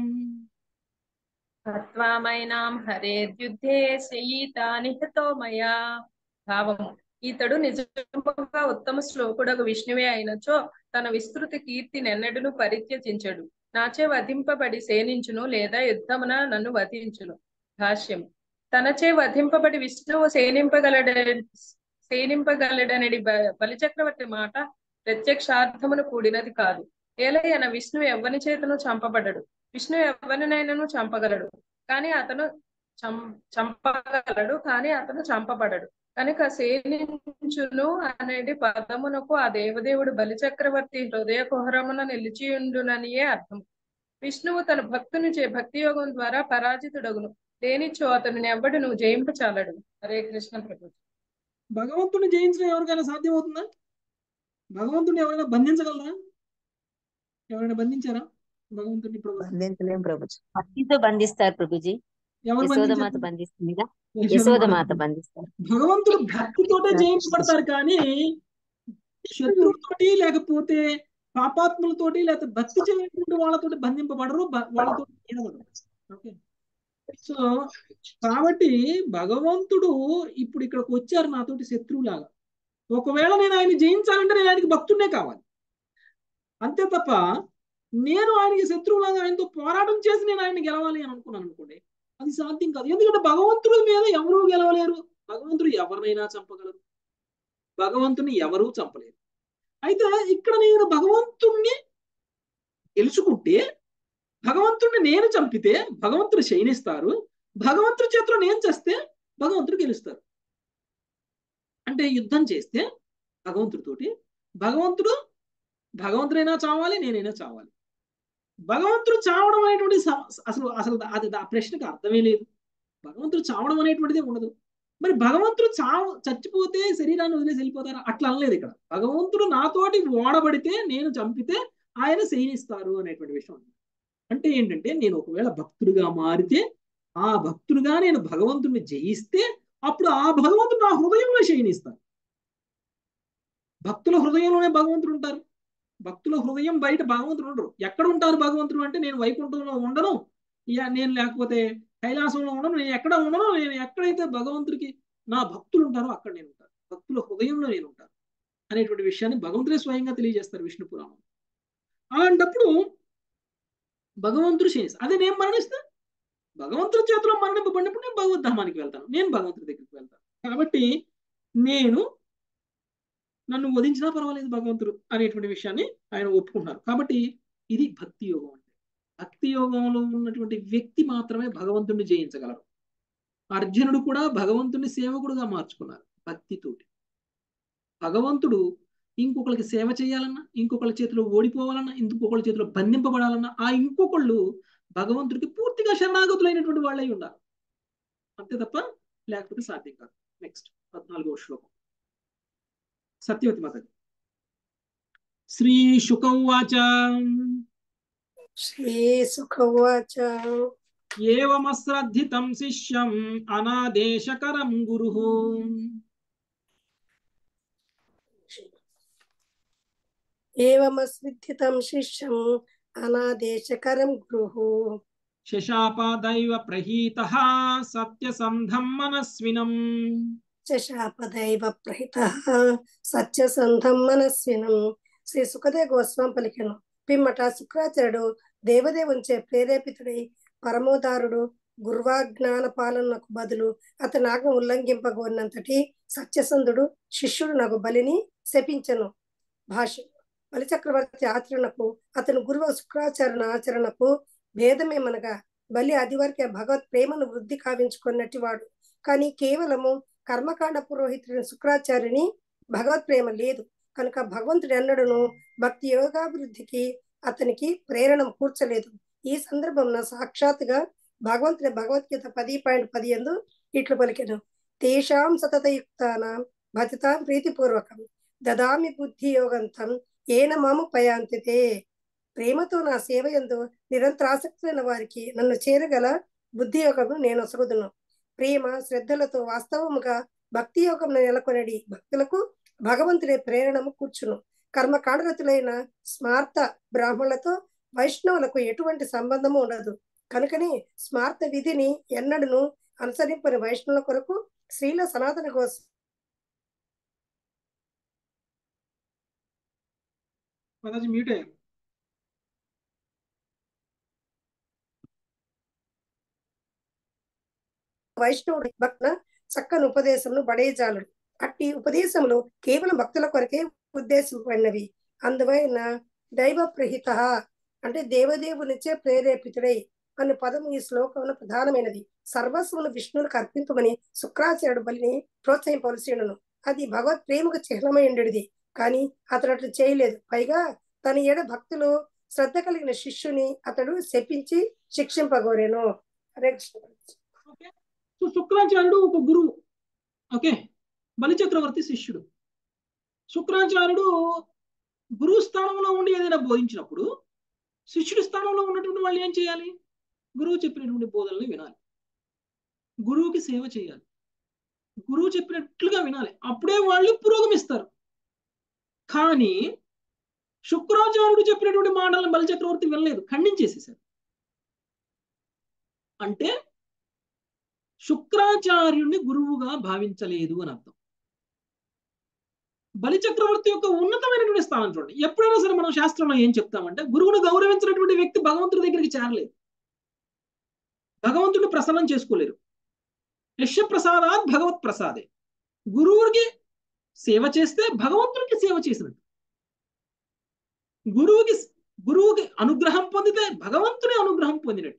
హత్వామైనాం హరేద్యుద్ధే శయీతా నిహతో మయా భావము ఈతడు నిజముగా ఉత్తమ శ్లోకుడకు విష్ణువే అయినచో తన విస్తృత కీర్తి నెన్నడును పరిత్యజించడు నాచే వధింపబడి సేనించును లేదా యుద్ధమున నన్ను వధించును భాష్యం తనచే వధింపబడి విష్ణువు సేనింపగలడ సేనింపగలడనడి బ- బలిచక్రవర్తి మాట ప్రత్యక్షార్థమును కూడినది కాదు ఏలయన విష్ణువు ఎవ్వని చేతను చంపబడడు విష్ణు ఎవరినైనాను చంపగలడు కానీ అతను చం చంపగలడు కానీ అతను చంపబడడు కనుక సేనించును అనేది పదమునకు ఆ దేవదేవుడు బలిచక్రవర్తి హృదయ కుహరమున నిలిచియుండుననియే అర్థం విష్ణువు తన భక్తుని చే భక్తి యోగం ద్వారా పరాజితుడగును దేనిచో అతనిని ఎవ్వడు నువ్వు జయింపచాలడు హరే కృష్ణ ప్రభు భగవంతుని జయించడం ఎవరికైనా సాధ్యమవుతుందా భగవంతుని ఎవరైనా బంధించగలరా ఎవరైనా బంధించారా భగవంతుని ఇప్పుడు బంధించలేం ప్రభుజీ భక్తితో బంధిస్తారు ప్రభుజీ ఎవరు యశోదమాత బంధించారు బంధిస్తుందిగా యశోదమాత. యశోదమాత బంధిస్తారు భగవంతుడు భక్తితోటే జయించబడతారు కానీ శత్రువుతోటి లేకపోతే పాపాత్ములతోటి లేకపోతే భక్తి చేయనటువంటి వాళ్ళతోటి బంధింపబడరు బ- వాళ్ళతో ఏడవరు ఓకే సో కాబట్టి భగవంతుడు ఇప్పుడు ఇక్కడికి వచ్చారు నాతోటి శత్రువులాగా ఒకవేళ నేను ఆయన జయించాలంటే నేను ఆయనకి భక్తుడినే కావాలి అంతే తప్ప నేను ఆయనకి శత్రువులాగా ఆయనతో పోరాటం చేసి నేను ఆయన గెలవాలి అని అనుకున్నాను అనుకోండి అది సాధ్యం కాదు ఎందుకంటే భగవంతుడి మీద ఎవరూ గెలవలేరు భగవంతుడు ఎవరినైనా చంపగలరు భగవంతుని ఎవరూ చంపలేరు అయితే ఇక్కడ నేను భగవంతుణ్ణి గెలుచుకుంటే భగవంతుడిని నేను చంపితే భగవంతుడు శయనిస్తారు భగవంతుడి చేతిలో నేను చేస్తే భగవంతుడు గెలుస్తారు అంటే యుద్ధం చేస్తే భగవంతుడితోటి భగవంతుడు భగవంతుడైనా చావాలి నేనైనా చావాలి భగవంతుడు చావడం అనేటువంటి స- అసలు అసలు అది ఆ ప్రశ్నకు అర్థమే లేదు భగవంతుడు చావడం అనేటువంటిది ఉండదు మరి భగవంతుడు చావు చచ్చిపోతే శరీరాన్ని వదిలేసి వెళ్ళిపోతారా అట్లా అనలేదు ఇక్కడ భగవంతుడు నాతోటి ఓడబడితే నేను చంపితే ఆయన శయనిస్తారు అనేటువంటి విషయం ఉంది. అంటే ఏంటంటే నేను ఒకవేళ భక్తుడిగా మారితే ఆ భక్తుడిగా నేను భగవంతుడిని జయిస్తే అప్పుడు ఆ భగవంతుడు నా హృదయంలో శయనిస్తారు భక్తుల హృదయంలోనే భగవంతుడు ఉంటారు భక్తుల హృదయం బయట భగవంతుడు ఉండరు ఎక్కడ ఉంటారు భగవంతుడు అంటే నేను వైకుంఠంలో ఉండను ఇక నేను లేకపోతే కైలాసంలో ఉండను నేను ఎక్కడ ఉండను నేను ఎక్కడైతే భగవంతుడికి నా భక్తులు ఉంటారో అక్కడ నేను ఉంటాను భక్తుల హృదయంలో నేను ఉంటాను అనేటువంటి విషయాన్ని భగవంతుడే స్వయంగా తెలియజేస్తారు విష్ణు పురాణం అలాంటప్పుడు భగవంతుడు క్షీణిస్తాడు అదే నేను మరణిస్తే భగవంతుడి చేతిలో మరణింపబడినప్పుడు నేను భగవద్ధామానికి వెళ్తాను నేను భగవంతుడి దగ్గరికి వెళ్తాను కాబట్టి నేను నన్ను వధించినా పర్వాలేదు భగవంతుడు అనేటువంటి విషయాన్ని ఆయన ఒప్పుకుంటున్నారు కాబట్టి ఇది భక్తి యోగం అంటే భక్తి యోగంలో ఉన్నటువంటి వ్యక్తి మాత్రమే భగవంతుడిని జయించగలరు అర్జునుడు కూడా భగవంతుని సేవకుడుగా మార్చుకున్నారు భక్తితోటి భగవంతుడు ఇంకొకరికి సేవ చేయాలన్నా ఇంకొకరి చేతిలో ఓడిపోవాలన్నా ఇంకొకరి చేతిలో బంధింపబడాలన్నా ఆ ఇంకొకళ్ళు భగవంతుడికి పూర్తిగా శరణాగతులైనటువంటి వాళ్ళై ఉండాలి అంతే తప్ప లేకపోతే సాధ్యం కాదు నెక్స్ట్ పద్నాలుగో శ్లోకం సత్యవతి మాత శ్రీ శుకౌవాచ श्रीसुखवाच ఏవమశ్రద్ధితం శిష్యం అనాదేశకరం గురు एवमस्विद्धितं शिष्यम् अनादेशकरं गुरुः శశాపాదైవ ప్రహీత సత్యసంధం మనస్వినం శశాపదైవ ప్రహితः సత్యసంధం మనస్వినం శ్రీ సుఖదేవ గోస్వామి పలికెను పిమ్మట శుక్రాచార్యుడు దేవదేవునిచే ప్రేరేపితుడై పరమోదారుడు గుర్వాజ్ఞాన పాలనకు బదులు అతని ఆజ్ఞ ఉల్లంఘింపగోరినంతటి సత్యసంధుడు శిష్యుడు నాకు బలిని శపించను భాష్యం బలిచక్రవర్తి ఆచరణకు అతని గురువు శుక్రాచార్యుని ఆచరణకు భేదమేమనగా బలి అది వరకే భగవత్ ప్రేమను వృద్ధి కావించుకున్నట్టు వాడు కానీ కేవలము కర్మకాండ పురోహితుడిని శుక్రాచార్యుని భగవత్ ప్రేమ లేదు కనుక భగవంతుడు ఎన్నడను భక్తి యోగాభివృద్ధికి అతనికి ప్రేరణ కూర్చలేదు ఈ సందర్భంలో సాక్షాత్తుగా భగవంతుని భగవద్గీత పది పాయింట్ పది ఎందు ఇట్లు పలికెను తేషాం సతతయుక్తానాం భజతాం ప్రీతిపూర్వకం దదామి బుద్ధి యోగంతం ఏన మాము పయాంతితే ప్రేమతో నా సేవ ఎందు నిరంతర ఆసక్తులైన వారికి నన్ను చేరగల బుద్ధి యోగము నేను ఒసగుదును ప్రేమ శ్రద్ధలతో వాస్తవముగా భక్తి యోగం నెలకొనడి భక్తులకు భగవంతుడే ప్రేరణము కూర్చును కర్మకాండరతులైన స్మార్త బ్రాహ్మణులతో వైష్ణవులకు ఎటువంటి సంబంధము ఉండదు కనుకనే స్మార్త విధిని ఎన్నడను అనుసరింపని వైష్ణవుల కొరకు శ్రీల సనాతన కోసం మాతాజీ మ్యూట్ అయ్యారు వైష్ణవుడు భక్త చక్కని ఉపదేశమును బడేజాలుడు అట్టి ఉపదేశములు కేవలం భక్తుల కొరకే ఉద్దేశింపబడినవి అందువలన దైవ ప్రహిత అంటే దేవదేవునిచే ప్రేరేపితుడై అనే పదము ఈ శ్లోకంలో ప్రధానమైనది సర్వస్వమును విష్ణువులకు అర్పింపమని శుక్రాచార్యుడు బలిని ప్రోత్సహింపవలసి ఉండను అది భగవత్ ప్రేమకు చిహ్నమై ఉండేది కానీ అతడు అట్లు చేయలేదు పైగా తన ఏడ భక్తులు శ్రద్ధ కలిగిన శిష్యుని అతడు శపించి శిక్షింపగోరేను హరే కృష్ణ ఓకే సో శుక్రాచార్యుడు ఒక గురువు ఓకే బలిచక్రవర్తి శిష్యుడు శుక్రాచార్యుడు గురువు స్థానంలో ఉండి ఏదైనా బోధించినప్పుడు శిష్యుడి స్థానంలో ఉన్నటువంటి వాళ్ళు ఏం చేయాలి గురువు చెప్పినటువంటి బోధనలు వినాలి గురువుకి సేవ చేయాలి గురువు చెప్పినట్లుగా వినాలి అప్పుడే వాళ్ళు పురోగమిస్తారు కానీ శుక్రాచార్యుడు చెప్పినటువంటి మాటలను బలిచక్రవర్తి వినలేదు ఖండించేసేసారు అంటే శుక్రాచార్యుడిని గురువుగా భావించలేదు అని అర్థం బలిచక్రవర్తి యొక్క ఉన్నతమైనటువంటి స్థానం చూడండి ఎప్పుడైనా సరే మనం శాస్త్రంలో ఏం చెప్తామంటే గురువును గౌరవించినటువంటి వ్యక్తి భగవంతుడి దగ్గరికి చేరలేదు భగవంతుడిని ప్రసన్నం చేసుకోలేరు యశ ప్రసాదాత్ భగవత్ ప్రసాదే గురువుకి సేవ చేస్తే భగవంతుడికి సేవ చేసినట్టు గురువుకి గురువుకి అనుగ్రహం పొందితే భగవంతుని అనుగ్రహం పొందినట్టు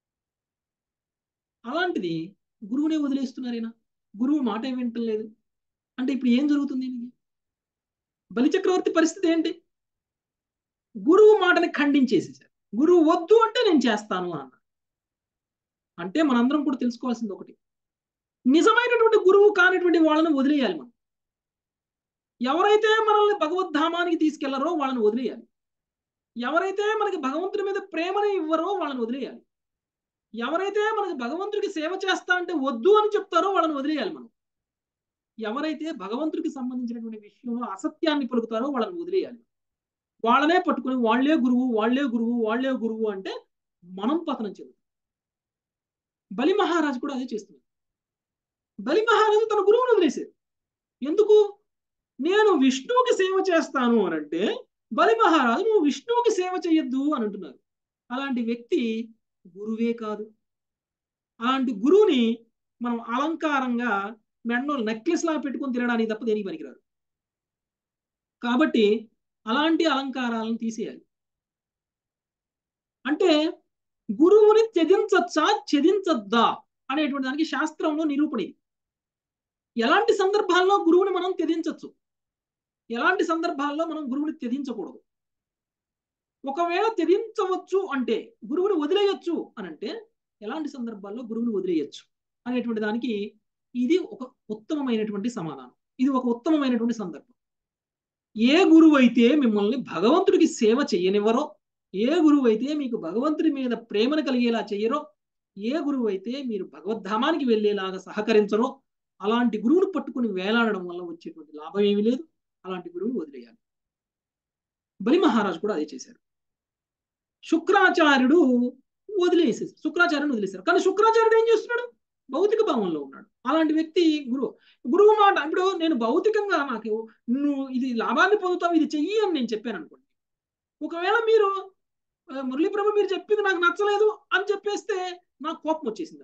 అలాంటిది గురువునే వదిలేస్తున్నారేనా గురువు మాట వింటం లేదు అంటే ఇప్పుడు ఏం జరుగుతుంది దీనికి బలిచక్రవర్తి పరిస్థితి ఏంటి గురువు మాటని ఖండించేసేసారు గురువు వద్దు అంటే నేను చేస్తాను అన్న అంటే మనందరం కూడా తెలుసుకోవాల్సింది ఒకటి నిజమైనటువంటి గురువు కానిటువంటి వాళ్ళని వదిలేయాలి మనం ఎవరైతే మనల్ని భగవద్ధామానికి తీసుకెళ్లరో వాళ్ళని వదిలేయాలి ఎవరైతే మనకి భగవంతుడి మీద ప్రేమని ఇవ్వరో వాళ్ళని వదిలేయాలి ఎవరైతే మనకి భగవంతుడికి సేవ చేస్తా అంటే వద్దు అని చెప్తారో వాళ్ళని వదిలేయాలి మనం ఎవరైతే భగవంతుడికి సంబంధించినటువంటి విషయంలో అసత్యాన్ని పలుకుతారో వాళ్ళని వదిలేయాలి వాళ్ళనే పట్టుకుని వాళ్లే గురువు వాళ్లే గురువు వాళ్లే గురువు అంటే మనం పతనం చెందుతాం బలి మహారాజు కూడా అదే చేస్తున్నారు బలి మహారాజు తన గురువును వదిలేశారు ఎందుకు నేను విష్ణువుకి సేవ చేస్తాను అని అంటే బలి మహారాజు నువ్వు విష్ణువుకి సేవ చేయొద్దు అని అంటున్నారు అలాంటి వ్యక్తి గురువే కాదు అలాంటి గురువుని మనం అలంకారంగా మెడలో నెక్లెస్ లా పెట్టుకొని తినడానికి తప్ప దేనికి పనికిరారు కాబట్టి అలాంటి అలంకారాలను తీసేయాలి అంటే గురువుని త్యజించచ్చా త్యజించద్దా అనేటువంటి దానికి శాస్త్రంలో నిరూపణ ఇది ఎలాంటి సందర్భాల్లో గురువుని మనం త్యజించవచ్చు ఎలాంటి సందర్భాల్లో మనం గురువుని త్యజించకూడదు ఒకవేళ త్యజించవచ్చు అంటే గురువుని వదిలేయచ్చు అని అంటే ఎలాంటి సందర్భాల్లో గురువుని వదిలేయచ్చు అనేటువంటి దానికి ఇది ఒక ఉత్తమమైనటువంటి సమాధానం ఇది ఒక ఉత్తమమైనటువంటి సందర్భం ఏ గురువు అయితే మిమ్మల్ని భగవంతుడికి సేవ చేయనివ్వరో ఏ గురువు అయితే మీకు భగవంతుడి మీద ప్రేమను కలిగేలా చెయ్యరో ఏ గురువు అయితే మీరు భగవద్ధామానికి వెళ్ళేలాగా సహకరించరో అలాంటి గురువును పట్టుకుని వేలాడడం వల్ల వచ్చేటువంటి లాభం ఏమీ లేదు అలాంటి గురువుని వదిలేయాలి బలి మహారాజు కూడా అదే చేశారు శుక్రాచార్యుడు వదిలేసేసి శుక్రాచార్యుని వదిలేశారు కానీ శుక్రాచార్యుడు ఏం చేస్తున్నాడు భౌతిక భావంలో ఉన్నాడు అలాంటి వ్యక్తి గురువు గురువు మాట ఇప్పుడు నేను భౌతికంగా నాకు నువ్వు ఇది లాభాన్ని పొందుతావు ఇది చెయ్యి అని నేను చెప్పాను అనుకోండి ఒకవేళ మీరు మురళీప్రభు మీరు చెప్పింది నాకు నచ్చలేదు అని చెప్పేస్తే నాకు కోపం వచ్చేసింది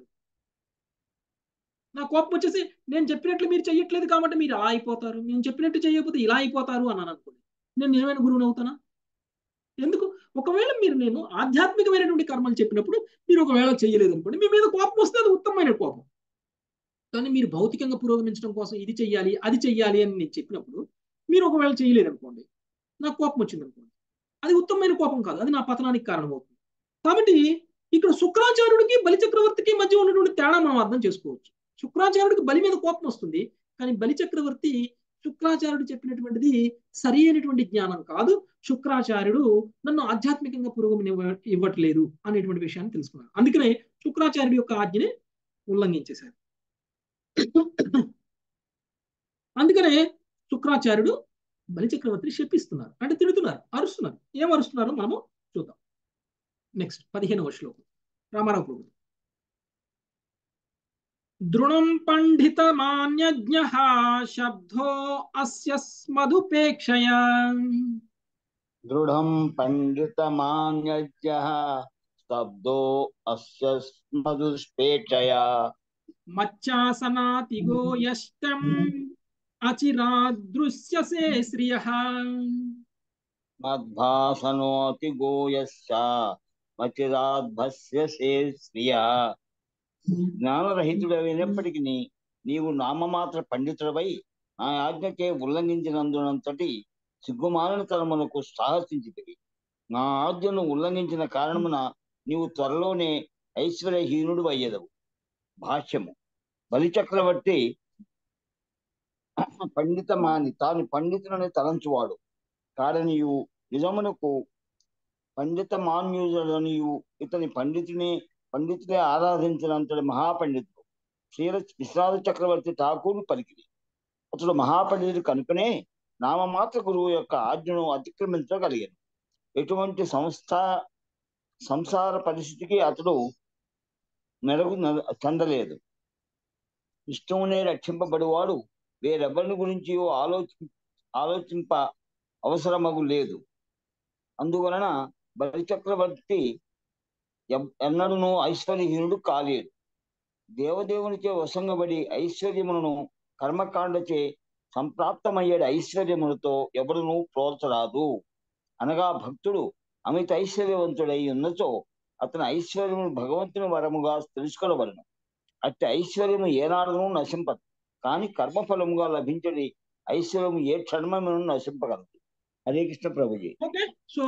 నా కోపం వచ్చేసి నేను చెప్పినట్లు మీరు చెయ్యట్లేదు కాబట్టి మీరు అలా అయిపోతారు నేను చెప్పినట్టు చేయకపోతే ఇలా అయిపోతారు అన్నాను అనుకోండి నేను నిజమైన గురువుని అవుతానా ఎందుకు ఒకవేళ మీరు నేను ఆధ్యాత్మికమైనటువంటి కర్మలు చెప్పినప్పుడు మీరు ఒకవేళ చేయలేదు అనుకోండి మీ మీద కోపం వస్తే అది ఉత్తమమైన కోపం కానీ మీరు భౌతికంగా పురోగమించడం కోసం ఇది చెయ్యాలి అది చెయ్యాలి అని నేను చెప్పినప్పుడు మీరు ఒకవేళ చేయలేదు అనుకోండి నాకు కోపం వచ్చింది అనుకోండి అది ఉత్తమమైన కోపం కాదు అది నా పతనానికి కారణమవుతుంది కాబట్టి ఇక్కడ శుక్రాచార్యుడికి బలిచక్రవర్తికి మధ్య ఉన్నటువంటి తేడా మనం అర్థం చేసుకోవచ్చు శుక్రాచార్యుడికి బలి మీద కోపం వస్తుంది కానీ బలిచక్రవర్తి శుక్రాచార్యుడు చెప్పినటువంటిది సరి అయినటువంటి జ్ఞానం కాదు శుక్రాచార్యుడు నన్ను ఆధ్యాత్మికంగా పురోగమని ఇవ్వట్లేదు అనేటువంటి విషయాన్ని తెలుసుకున్నాను అందుకనే శుక్రాచార్యుడి యొక్క ఆజ్ఞని ఉల్లంఘించేశారు అందుకనే శుక్రాచార్యుడు బలిచక్రవర్తిని శపిస్తున్నారు అంటే తిడుతున్నారు అరుస్తున్నారు ఏం అరుస్తున్నారో మనము చూద్దాం నెక్స్ట్ పదిహేనవ శ్లోకం రామారావు ప్రభు దృఢం పండిత మాన్యజ్ఞ శబ్దో అస్య స్మదుపేక్షయ దృఢం పండితమాన్యజ్ఞ స్తబ్దో అస్య స్మదుష్పేక్షయా మచ్చాసనాతిగో యష్టం అచిరాదృశ్యసే శ్రియ మద్భాసనోతి గోయశ్చ మచిరాద్భస్యసే శ్రియ జ్ఞానరహితుడైనప్పటికీ నీవు నామమాత్ర పండితుడవై నా ఆజ్ఞకే ఉల్లంఘించినందునంతటి సిగ్గుమాలిన తరమునకు సాహసించితివి నా ఆజ్ఞను ఉల్లంఘించిన కారణమున నీవు త్వరలోనే ఐశ్వర్యహీనుడు అయ్యేదవు భాష్యము బలిచక్రవర్తి పండితమాని తాను పండితులని తలంచువాడు కారణియు నిజమునకు పండిత మాన్యుడనియు ఇతని పండితుని పండితుడే ఆరాధించినంతటి మహాపండితుడు క్షీర విశ్రాద చక్రవర్తి ఠాకూరు పలికిది అతడు మహాపండితుడు కనుకనే నామమాత్ర గురువు యొక్క ఆజ్ఞను అతిక్రమించగలిగాను ఎటువంటి సంస్థ సంసార పరిస్థితికి అతడు మెరుగు చెందలేదు విష్ణువునే రక్షింపబడివాడు వేరెవరిని గురించి ఆలోచి ఆలోచింప అవసరమగు లేదు అందువలన బలిచక్రవర్తి ఎన్నడూ ఐశ్వర్యహీనుడు కాలేడు దేవదేవునిచే వసంగబడి ఐశ్వర్యములను కర్మకాండచే సంప్రాప్తమయ్యేది ఐశ్వర్యములతో ఎవరునూ ప్రోల్చరాదు అనగా భక్తుడు అమిత ఐశ్వర్యవంతుడై ఉన్నచో అతని ఐశ్వర్యము భగవంతుని వరముగా తెలుసుకొనవలను అట్టి ఐశ్వర్యము ఏనాడును నశింపదు కానీ కర్మఫలముగా లభించడి ఐశ్వర్యము ఏ క్షణమును నశింపగలదు హరే కృష్ణ ప్రభుజీ ఓకే సో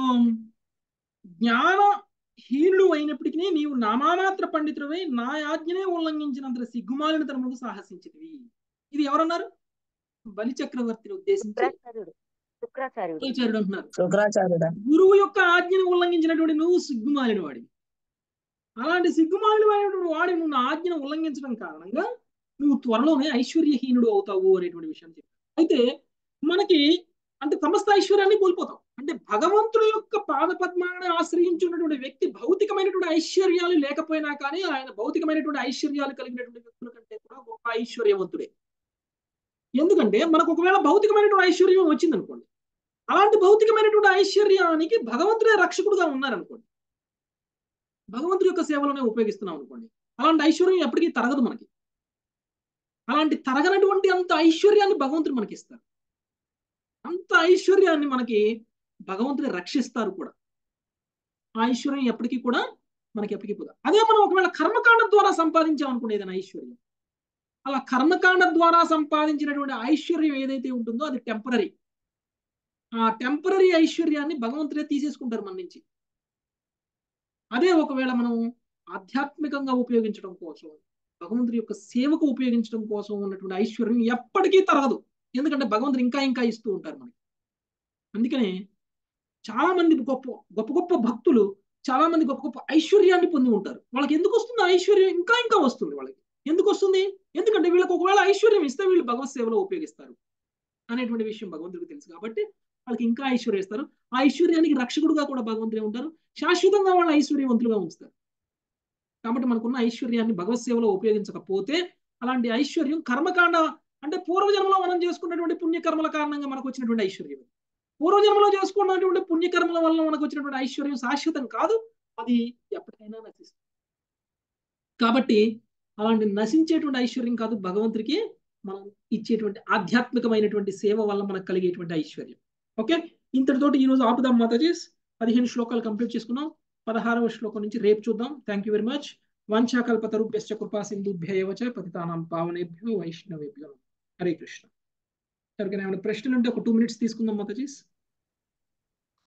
జ్ఞాన హీనుడు అయినప్పటికీ నీవు నామామాత్ర పండితుడివై నా ఆజ్ఞనే ఉల్లంఘించినంత సిగ్గుమాలిన తరముకు సాహసించితివి ఇది ఎవరన్నారు బలి చక్రవర్తిని ఉద్దేశించి శుక్రాచార్యుడు శుక్రాచార్యుడు శుక్రాచార్యుడు అంటున్నారు శుక్రాచార్యుడా గురువు యొక్క ఆజ్ఞను ఉల్లంఘించినటువంటి నువ్వు సిగ్గుమాలిన వాడివి అలాంటి సిగ్గుమాలినటువంటి వాడి నువ్వు నా ఆజ్ఞను ఉల్లంఘించడం కారణంగా నువ్వు త్వరలోనే ఐశ్వర్యహీనుడు అవుతావు అనేటువంటి విషయం చెప్పారు అయితే మనకి అంటే సమస్త ఐశ్వర్యాన్ని కోల్పోతాం అంటే భగవంతుడి యొక్క పాద పద్మాన్ని ఆశ్రయించున్నటువంటి వ్యక్తి భౌతికమైనటువంటి ఐశ్వర్యాలు లేకపోయినా కానీ ఆయన భౌతికమైనటువంటి ఐశ్వర్యాలు కలిగినటువంటి వ్యక్తుల కంటే కూడా గొప్ప ఐశ్వర్యవంతుడే ఎందుకంటే మనకు ఒకవేళ భౌతికమైనటువంటి ఐశ్వర్యం వచ్చింది అనుకోండి అలాంటి భౌతికమైనటువంటి ఐశ్వర్యానికి భగవంతుడే రక్షకుడుగా ఉన్నారనుకోండి భగవంతుడి యొక్క సేవలోనే ఉపయోగిస్తున్నాం అనుకోండి అలాంటి ఐశ్వర్యం ఎప్పటికీ తరగదు మనకి అలాంటి తరగనటువంటి అంత ఐశ్వర్యాన్ని భగవంతుడు మనకి ఇస్తారు అంత ఐశ్వర్యాన్ని మనకి భగవంతుడు రక్షిస్తారు కూడా ఆ ఐశ్వర్యం ఎప్పటికీ కూడా మనకి ఎప్పటికీ పోదు అదే మనం ఒకవేళ కర్మకాండ ద్వారా సంపాదించాం అనుకోండి ఏదైనా ఐశ్వర్యం అలా కర్మకాండ ద్వారా సంపాదించినటువంటి ఐశ్వర్యం ఏదైతే ఉంటుందో అది టెంపరీ ఆ టెంపరీ ఐశ్వర్యాన్ని భగవంతుడే తీసేసుకుంటారు మన నుంచి అదే ఒకవేళ మనం ఆధ్యాత్మికంగా ఉపయోగించడం కోసం భగవంతుడి యొక్క సేవకు ఉపయోగించడం కోసం ఉన్నటువంటి ఐశ్వర్యం ఎప్పటికీ తరగదు ఎందుకంటే భగవంతుడు ఇంకా ఇంకా ఇస్తూ ఉంటారు మనకి అందుకనే చాలా మంది గొప్ప గొప్ప గొప్ప భక్తులు చాలా మంది గొప్ప గొప్ప ఐశ్వర్యాన్ని పొంది ఉంటారు వాళ్ళకి ఎందుకు వస్తుంది ఐశ్వర్యం ఇంకా ఇంకా వస్తుంది వాళ్ళకి ఎందుకు వస్తుంది ఎందుకంటే వీళ్ళకి ఒకవేళ ఐశ్వర్యం ఇస్తే వీళ్ళు భగవత్ సేవలో ఉపయోగిస్తారు అనేటువంటి విషయం భగవంతుడికి తెలుసు కాబట్టి వాళ్ళకి ఇంకా ఐశ్వర్యం ఇస్తారు ఆ ఐశ్వర్యానికి రక్షకుడుగా కూడా భగవంతుడే ఉంటారు శాశ్వతంగా వాళ్ళ ఐశ్వర్యవంతులుగా ఉంచుతారు కాబట్టి మనకున్న ఐశ్వర్యాన్ని భగవత్ సేవలో ఉపయోగించకపోతే అలాంటి ఐశ్వర్యం కర్మకాండ అంటే పూర్వజన్మలో మనం చేసుకున్నటువంటి పుణ్యకర్మల కారణంగా మనకు వచ్చినటువంటి ఐశ్వర్యం పూర్వజన్మలో చేసుకున్నటువంటి పుణ్యకర్మల వల్ల మనకు వచ్చినటువంటి ఐశ్వర్యం శాశ్వతం కాదు అది ఎప్పటికైనా నశిస్తుంది కాబట్టి అలాంటి నశించేటువంటి ఐశ్వర్యం కాదు భగవంతుడికి మనం ఇచ్చేటువంటి ఆధ్యాత్మికమైనటువంటి సేవ వల్ల మనకు కలిగేటువంటి ఐశ్వర్యం ఓకే ఇంతటితోటి ఈరోజు ఆపుదాం మాతాజీస్ పదిహేను శ్లోకాలు కంప్లీట్ చేసుకున్నాం పదహారవ శ్లోకం నుంచి రేపు చూద్దాం థ్యాంక్ యూ వెరీ మచ్ వంచాకల్పతరుభ్యశ్చ కృపా సింధుభ్యయవచ పతితానాం పావనేభ్యో వైష్ణవేభ్యో హరే కృష్ణ ఎవరికైనా ఏమైనా ప్రశ్నలు ఉంటే ఒక టూ మినిట్స్ తీసుకుందాం మాతాజీస్